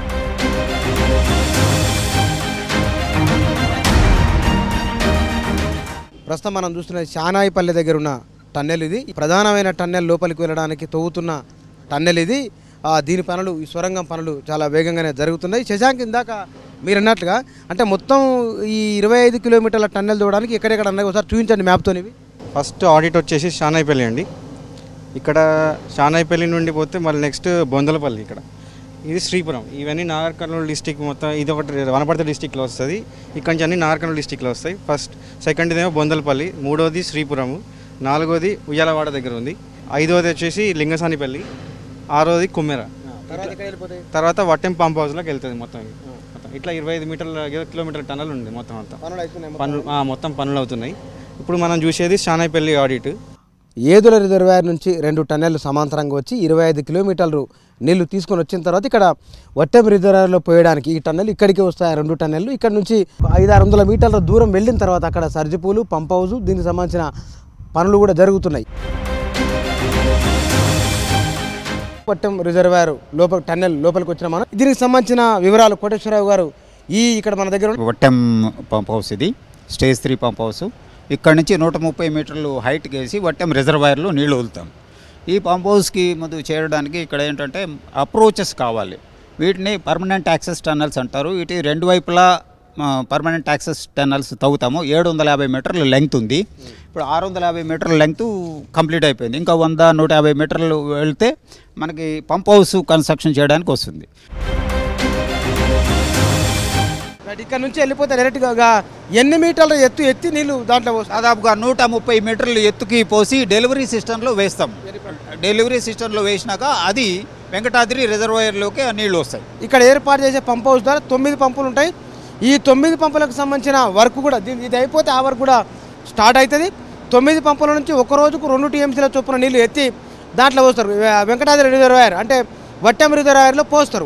ప్రస్తుతం మనం చూస్తున్న శానాయిపల్లి దగ్గర ఉన్న టన్నెల్ ఇది ఈ ప్రధానమైన టన్నెల్ లోపలికి వెళ్ళడానికి తవ్వుతున్న టన్నెల్ ఇది ఆ, దీని పనులు ఈ సొరంగం పనులు చాలా వేగంగానే జరుగుతున్నాయి శశాంక్ ఇందాక మీరు అన్నట్లుగా అంటే మొత్తం ఈ ఇరవై ఐదు కిలోమీటర్ల టన్నెల్ తవ్వడానికి ఎక్కడెక్కడ అన్నది ఒకసారి చూపించండి మ్యాప్తోనివి ఫస్ట్ ఆడిట్ వచ్చేసి షానాయిపల్లి అండి ఇక్కడ షానాయిపల్లి నుండి పోతే మళ్ళీ నెక్స్ట్ బొందలపల్లి ఇక్కడ ఇది శ్రీపురం ఇవన్నీ నాగర్ కర్నూలు డిస్టిక్ మొత్తం ఇది ఒకటి వనపర్తి డిస్టిక్లో వస్తుంది ఇక్కడ నుంచి అన్ని నాగర్ కర్నూలు డిస్టిక్లో వస్తాయి ఫస్ట్ సెకండ్ ఏమో బొందలపల్లి మూడోది శ్రీపురము నాలుగోది ఉయ్యాలవాడ దగ్గర ఉంది ఐదోది వచ్చేసి లింగసానిపల్లి ఆరోది కుమ్మెర తర్వాత వట్టెం పంప్ హౌస్లోకి వెళ్తుంది మొత్తం ఇది. మొత్తం ఇట్లా ఇరవై ఐదు మీటర్ల కిలోమీటర్ల టనల్ ఉంది మొత్తం అంతా పనులు ఆ, మొత్తం పనులు అవుతున్నాయి ఇప్పుడు మనం చూసేది షానాయిపల్లి ఆడిట్ ఏదుల రిజర్వాయర్ నుంచి రెండు టన్నెల్లు సమాంతరంగా వచ్చి ఇరవై ఐదు కిలోమీటర్లు నీళ్లు తీసుకొని వచ్చిన తర్వాత ఇక్కడ వట్టెం రిజర్వాయర్లో పోయడానికి ఈ టన్నెల్ ఇక్కడికి వస్తాయి రెండు టన్నెల్లు ఇక్కడ నుంచి ఐదు ఆరు వందల మీటర్ల దూరం వెళ్ళిన తర్వాత అక్కడ సర్జిపూలు పంప్ హౌస్ దీనికి సంబంధించిన పనులు కూడా జరుగుతున్నాయి వట్టెం రిజర్వాయర్ లోపల టన్నెల్ లోపలికి వచ్చిన మనం దీనికి సంబంధించిన వివరాలు కోటేశ్వరరావు గారు ఈ ఇక్కడ మన దగ్గర ఉన్న- వట్టెం పంప్ హౌస్ ఇది స్టేజ్ త్రీ పంప్ హౌస్ ఇక్కడ నుంచి నూట ముప్పై మీటర్లు హైట్ వేసి వట్టెం రిజర్వాయర్లో నీళ్లు వదులుతాం ఈ పంప్ హౌస్కి ముందు చేరడానికి ఇక్కడ ఏంటంటే అప్రోచెస్ కావాలి వీటిని పర్మనెంట్ యాక్సెస్ టన్నల్స్ అంటారు వీటి రెండు వైపులా పర్మనెంట్ యాక్సెస్ టన్నల్స్ తవ్వుతాము ఏడు వందల యాభై మీటర్ల లెంగ్త్ ఉంది ఇప్పుడు ఆరు వందల యాభై మీటర్ల లెంగ్త్ కంప్లీట్ అయిపోయింది ఇంకా వంద నూట యాభై మీటర్లు వెళ్తే మనకి పంప్ హౌస్ కన్స్ట్రక్షన్ చేయడానికి వస్తుంది రైట్, ఇక్కడ నుంచి వెళ్ళిపోతే డైరెక్ట్గా ఎన్ని మీటర్ల ఎత్తు ఎత్తి నీళ్లు దాంట్లో వస్తాయి దాదాపుగా నూట ముప్పై మీటర్లు ఎత్తుకి పోసి డెలివరీ సిస్టంలో వేస్తాం డెలివరీ సిస్టంలో వేసినాక అది వెంకటాద్రి రిజర్వాయర్లోకి ఆ నీళ్లు వస్తాయి ఇక్కడ ఏర్పాటు చేసే పంప్ హౌస్ ద్వారా తొమ్మిది పంపులు ఉంటాయి ఈ తొమ్మిది పంపులకు సంబంధించిన వర్క్ కూడా దీని ఇది అయిపోతే ఆ వర్క్ కూడా స్టార్ట్ అవుతుంది తొమ్మిది పంపుల నుంచి ఒక రోజుకు రెండు టీఎంసీల చొప్పున నీళ్లు ఎత్తి దాంట్లో పోస్తారు వె- వెంకటాద్రి రిజర్వాయర్ అంటే వట్టెం రిజర్వాయర్లో పోస్తారు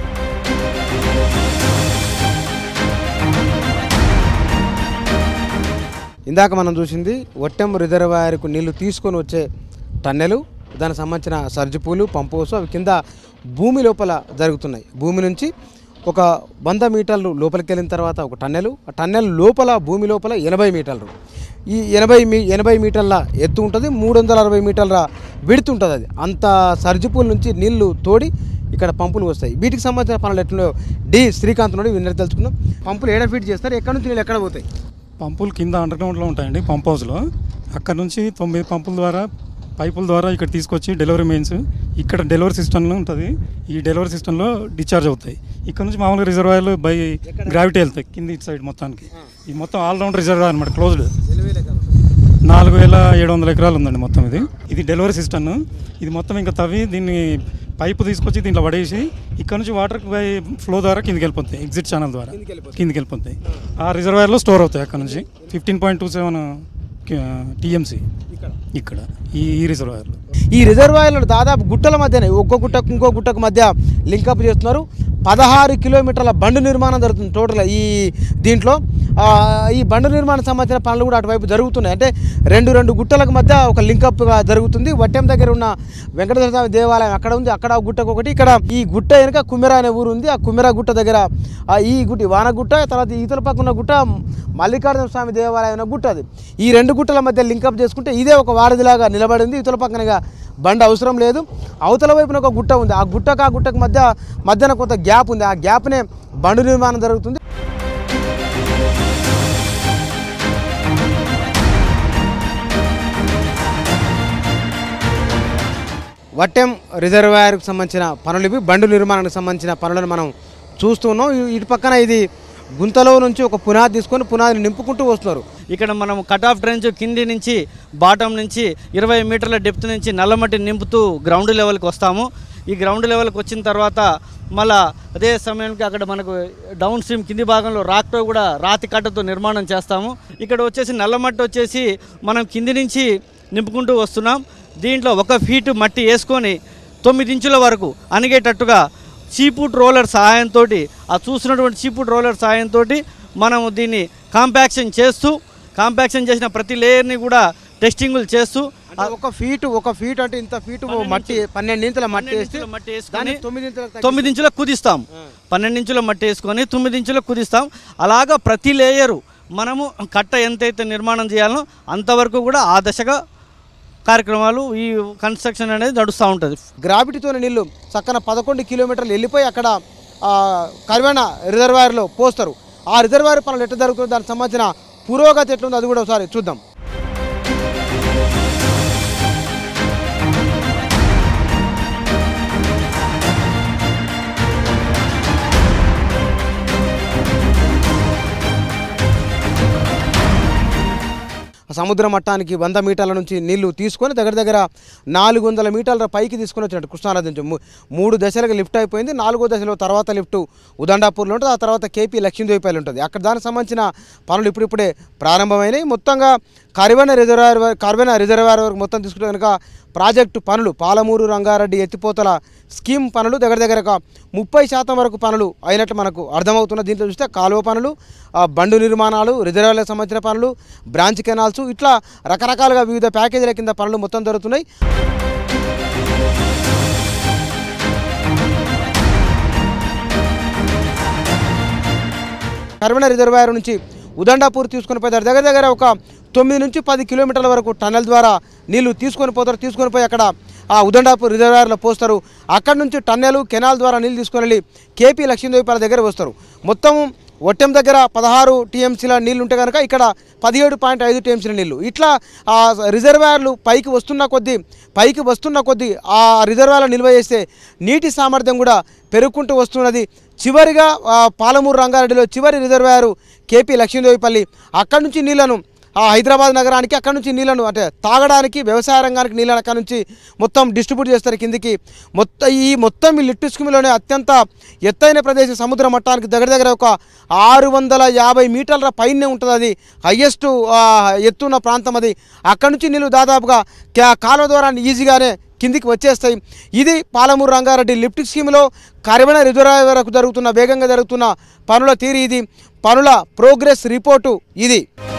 ఇందాక మనం చూసింది వట్టెం రిజర్వాయర్కు నీళ్లు తీసుకొని వచ్చే టన్నెలు దానికి సంబంధించిన సర్జిపూలు పంప్ హౌస్ అవి కింద భూమి లోపల జరుగుతున్నాయి భూమి నుంచి ఒక వంద మీటర్లు లోపలికి వెళ్ళిన తర్వాత ఒక టన్నెలు ఆ టన్నెల్ లోపల భూమి లోపల ఎనభై మీటర్లు ఈ ఎనభై మీ ఎనభై మీటర్ల ఎత్తు ఉంటుంది మూడు వందల అరవై మీటర్ల విడుతు ఉంటుంది అది అంత సర్జిపూల్ నుంచి నీళ్లు తోడి ఇక్కడ పంపులు వస్తాయి వీటికి సంబంధించిన పనులు ఎట్లున్నాయో డి శ్రీకాంత్ నుండి విన్నర్ తెలుసుకుందాం పంపులు ఏడ ఫీట్ చేస్తారు ఎక్కడ నుంచి నీళ్ళు ఎక్కడ పోతాయి పంపులు కింద అండర్ గ్రౌండ్లో ఉంటాయండి పంప్ హౌస్లో అక్కడ నుంచి తొమ్మిది పంపుల ద్వారా పైపుల ద్వారా ఇక్కడ తీసుకొచ్చి డెలివరీ మెయిన్స్ ఇక్కడ డెలివరీ సిస్టంలో ఉంటుంది ఈ డెలివరీ సిస్టంలో డిశ్చార్జ్ అవుతాయి ఇక్కడ నుంచి మామూలుగా రిజర్వాయర్లు బై గ్రావిటీ వెళ్తాయి కింద ఇటు సైడ్ మొత్తానికి ఇది మొత్తం ఆల్రౌండ్ రిజర్వాయర్ అనమాట క్లోజ్డ్ నాలుగు వేల ఏడు వందల ఎకరాలు ఉందండి మొత్తం ఇది ఇది డెలివరీ సిస్టమ్ ఇది మొత్తం ఇంకా తవ్వి దీన్ని పైపు తీసుకొచ్చి దీంట్లో పడేసి ఇక్కడ నుంచి వాటర్ బై ఫ్లో ద్వారా కిందికి వెళ్ళిపోతాయి ఎగ్జిట్ ఛానల్ ద్వారా కిందికి వెళ్ళిపోతాయి ఆ రిజర్వాయర్లో స్టోర్ అవుతాయి అక్కడ నుంచి fifteen point two seven TMC ఇక్కడ ఈ ఈ రిజర్వాయర్లో ఈ రిజర్వాయర్లు దాదాపు గుట్టల మధ్యనే ఒక్కో గుట్టకు ఇంకో గుట్టకు మధ్య లింకప్ చేస్తున్నారు పదహారు కిలోమీటర్ల బండు నిర్మాణం జరుగుతుంది టోటల్ ఈ దీంట్లో ఆ, ఈ బండు నిర్మాణం సంబంధించిన పనులు కూడా అటువైపు జరుగుతున్నాయి అంటే రెండు రెండు గుట్టలకు మధ్య ఒక లింకప్గా జరుగుతుంది వట్టెం దగ్గర ఉన్న వెంకటేశ్వర స్వామి దేవాలయం అక్కడ ఉంది అక్కడ ఒక గుట్టకు ఒకటి ఇక్కడ ఈ గుట్ట వెనుక కుమ్మెర అనే ఊరు ఉంది ఆ కుమ్మెర గుట్ట దగ్గర ఆ, ఈ గుట్టి వానగుట్ట తర్వాత ఈతల పక్కన ఉన్న గుట్ట మల్లికార్జున స్వామి దేవాలయం అనే గుట్ట అది ఈ రెండు గుట్టల మధ్య లింకప్ చేసుకుంటే ఇదే ఒక వారధిలాగా నిలబడింది ఇతల పక్కనగా బండి అవసరం లేదు అవతల వైపున ఒక గుట్ట ఉంది ఆ గుట్టకు ఆ గుట్టకు మధ్య మధ్యన కొంత గ్యాప్ ఉంది ఆ గ్యాప్నే బండు నిర్మాణం జరుగుతుంది వట్టెం రిజర్వాయర్కి సంబంధించిన పనులు ఇవి బండు నిర్మాణానికి సంబంధించిన పనులను మనం చూస్తున్నాం ఇ- ఇటు పక్కన ఇది గుంతలో నుంచి ఒక పునాది తీసుకొని పునాదిని నింపుకుంటూ వస్తున్నారు ఇక్కడ మనం కట్ ఆఫ్ డ్రైన్స్ కింది నుంచి బాటం నుంచి ఇరవై మీటర్ల డెప్త్ నుంచి నల్లమట్టి నింపుతూ గ్రౌండ్ లెవెల్కి వస్తాము ఈ గ్రౌండ్ లెవెల్కి వచ్చిన తర్వాత మళ్ళా అదే సమయానికి అక్కడ మనకు డౌన్ స్ట్రీమ్ కింది భాగంలో రాక్తో కూడా రాతి కట్టతో నిర్మాణం చేస్తాము ఇక్కడ వచ్చేసి నల్లమట్టి వచ్చేసి మనం కింది నుంచి నింపుకుంటూ వస్తున్నాం దీంట్లో ఒక ఫీటు మట్టి వేసుకొని తొమ్మిది ఇంచుల వరకు అణిగేటట్టుగా చీపుట్ రోలర్ సహాయంతో ఆ చూసినటువంటి చీపుట్ రోలర్ సహాయంతో మనము దీన్ని కాంపాక్షన్ చేస్తూ కాంపాక్షన్ చేసిన ప్రతి లేయర్ని కూడా టెస్టింగులు చేస్తూ అంటే ఒక ఫీటు ఒక ఫీట్ అంటే ఇంత ఫీటు మట్టి పన్నెండు ఇంచుల మట్టి వేస్తే మట్టి దాన్ని వేసుకొని తొమ్మిది ఇంచులకు తొమ్మిది ఇంచులకు కుదిస్తాం పన్నెండు ఇంచుల మట్టి వేసుకొని తొమ్మిది ఇంచులకు కుదిస్తాం అలాగా ప్రతి లేయరు మనము కట్ట ఎంతైతే నిర్మాణం చేయాలో అంతవరకు కూడా ఆ దశగా కార్యక్రమాలు ఈ కన్స్ట్రక్షన్ అనేది నడుస్తూ ఉంటుంది గ్రావిటీతో నీళ్లు చక్కన పదకొండు కిలోమీటర్లు వెళ్ళిపోయి అక్కడ ఆ, కరివేణ రిజర్వాయర్లో పోస్తారు ఆ రిజర్వాయర్ పనులు ఎట్లా జరుగుతుందో దానికి సంబంధించిన పురోగతి ఎట్లుందో అది కూడా ఒకసారి చూద్దాం సముద్ర మట్టానికి వంద మీటర్ల నుంచి నీళ్లు తీసుకొని దగ్గర దగ్గర నాలుగు వందల మీటర్ల పైకి తీసుకొని వచ్చినట్టు కృష్ణానది నుంచి మూ- మూడు దశలకు లిఫ్ట్ అయిపోయింది నాలుగో దశలో తర్వాత లిఫ్ట్ ఉదండాపూర్లో ఉంటుంది ఆ తర్వాత కేపీ లక్ష్మీదేవిపల్లి ఉంటుంది అక్కడ దానికి సంబంధించిన పనులు ఇప్పుడిప్పుడే ప్రారంభమైనాయి మొత్తంగా కరివెన రిజర్వాయర్ వర- కరివెన రిజర్వాయర్ వరకు మొత్తం తీసుకుంటే కనుక ప్రాజెక్టు పనులు పాలమూరు రంగారెడ్డి ఎత్తిపోతల స్కీమ్ పనులు దగ్గర దగ్గర ఒక ముప్పై శాతం వరకు పనులు అయినట్టు మనకు అర్థమవుతున్న దీంట్లో చూస్తే కాలువ పనులు ఆ, బండు నిర్మాణాలు రిజర్వాయర్లకు సంబంధించిన పనులు బ్రాంచ్ కెనాల్స్ ఇట్లా రకరకాలుగా వివిధ ప్యాకేజీల కింద పనులు మొత్తం జరుగుతున్నాయి కర్మణ రిజర్వాయర్ నుంచి ఉదండాపూర్ తీసుకొని పోతారు దగ్గర దగ్గర ఒక తొమ్మిది నుంచి పది కిలోమీటర్ల వరకు టన్నెల్ ద్వారా నీళ్లు తీసుకొని పోతారు తీసుకొని పోయి అక్కడ ఆ ఉదండాపూర్ రిజర్వాయర్లో పోస్తారు అక్కడ నుంచి టన్నెలు కెనాల్ ద్వారా నీళ్ళు తీసుకొని వెళ్ళి కేపీ లక్ష్మీదేవిపాల దగ్గర వస్తారు మొత్తం ఒట్టెం దగ్గర పదహారు టీఎంసీల నీళ్లు ఉంటే కనుక ఇక్కడ పదిహేడు పాయింట్ ఐదు టీఎంసీల నీళ్లు ఇట్లా ఆ రిజర్వాయర్లు పైకి వస్తున్న కొద్దీ పైకి వస్తున్న కొద్దీ ఆ రిజర్వాయర్లు నిల్వ చేస్తే నీటి సామర్థ్యం కూడా పెరుగుకుంటూ వస్తున్నది చివరిగా ఆ, పాలమూరు రంగారెడ్డిలో చివరి రిజర్వాయరు కేపీ లక్ష్మీదేవిపల్లి అక్కడి నుంచి నీళ్లను ఆ హైదరాబాద్ నగరానికి అక్కడ నుంచి నీళ్లను అంటే తాగడానికి వ్యవసాయ రంగానికి నీళ్ళని అక్కడ నుంచి మొత్తం డిస్ట్రిబ్యూట్ చేస్తారు కిందికి మొత్తం ఈ మొత్తం ఈ లిఫ్ట్ స్కీమ్లోనే అత్యంత ఎత్తైన ప్రదేశం సముద్ర మట్టానికి దగ్గర దగ్గర ఒక ఆరు వందల యాభై మీటర్ల పైనే ఉంటుంది అది హయ్యెస్ట్ ఎత్తున్న ప్రాంతం అది అక్కడ నుంచి నీళ్ళు దాదాపుగా కా- కాలువ ద్వారా ఈజీగానే కిందికి వచ్చేస్తాయి ఇది పాలమూరు రంగారెడ్డి లిఫ్ట్ స్కీమ్లో కరివెన రిజర్వాయర్ వరకు జరుగుతున్న వేగంగా జరుగుతున్న పనుల తీరు ఇది పనుల ప్రోగ్రెస్ రిపోర్టు ఇది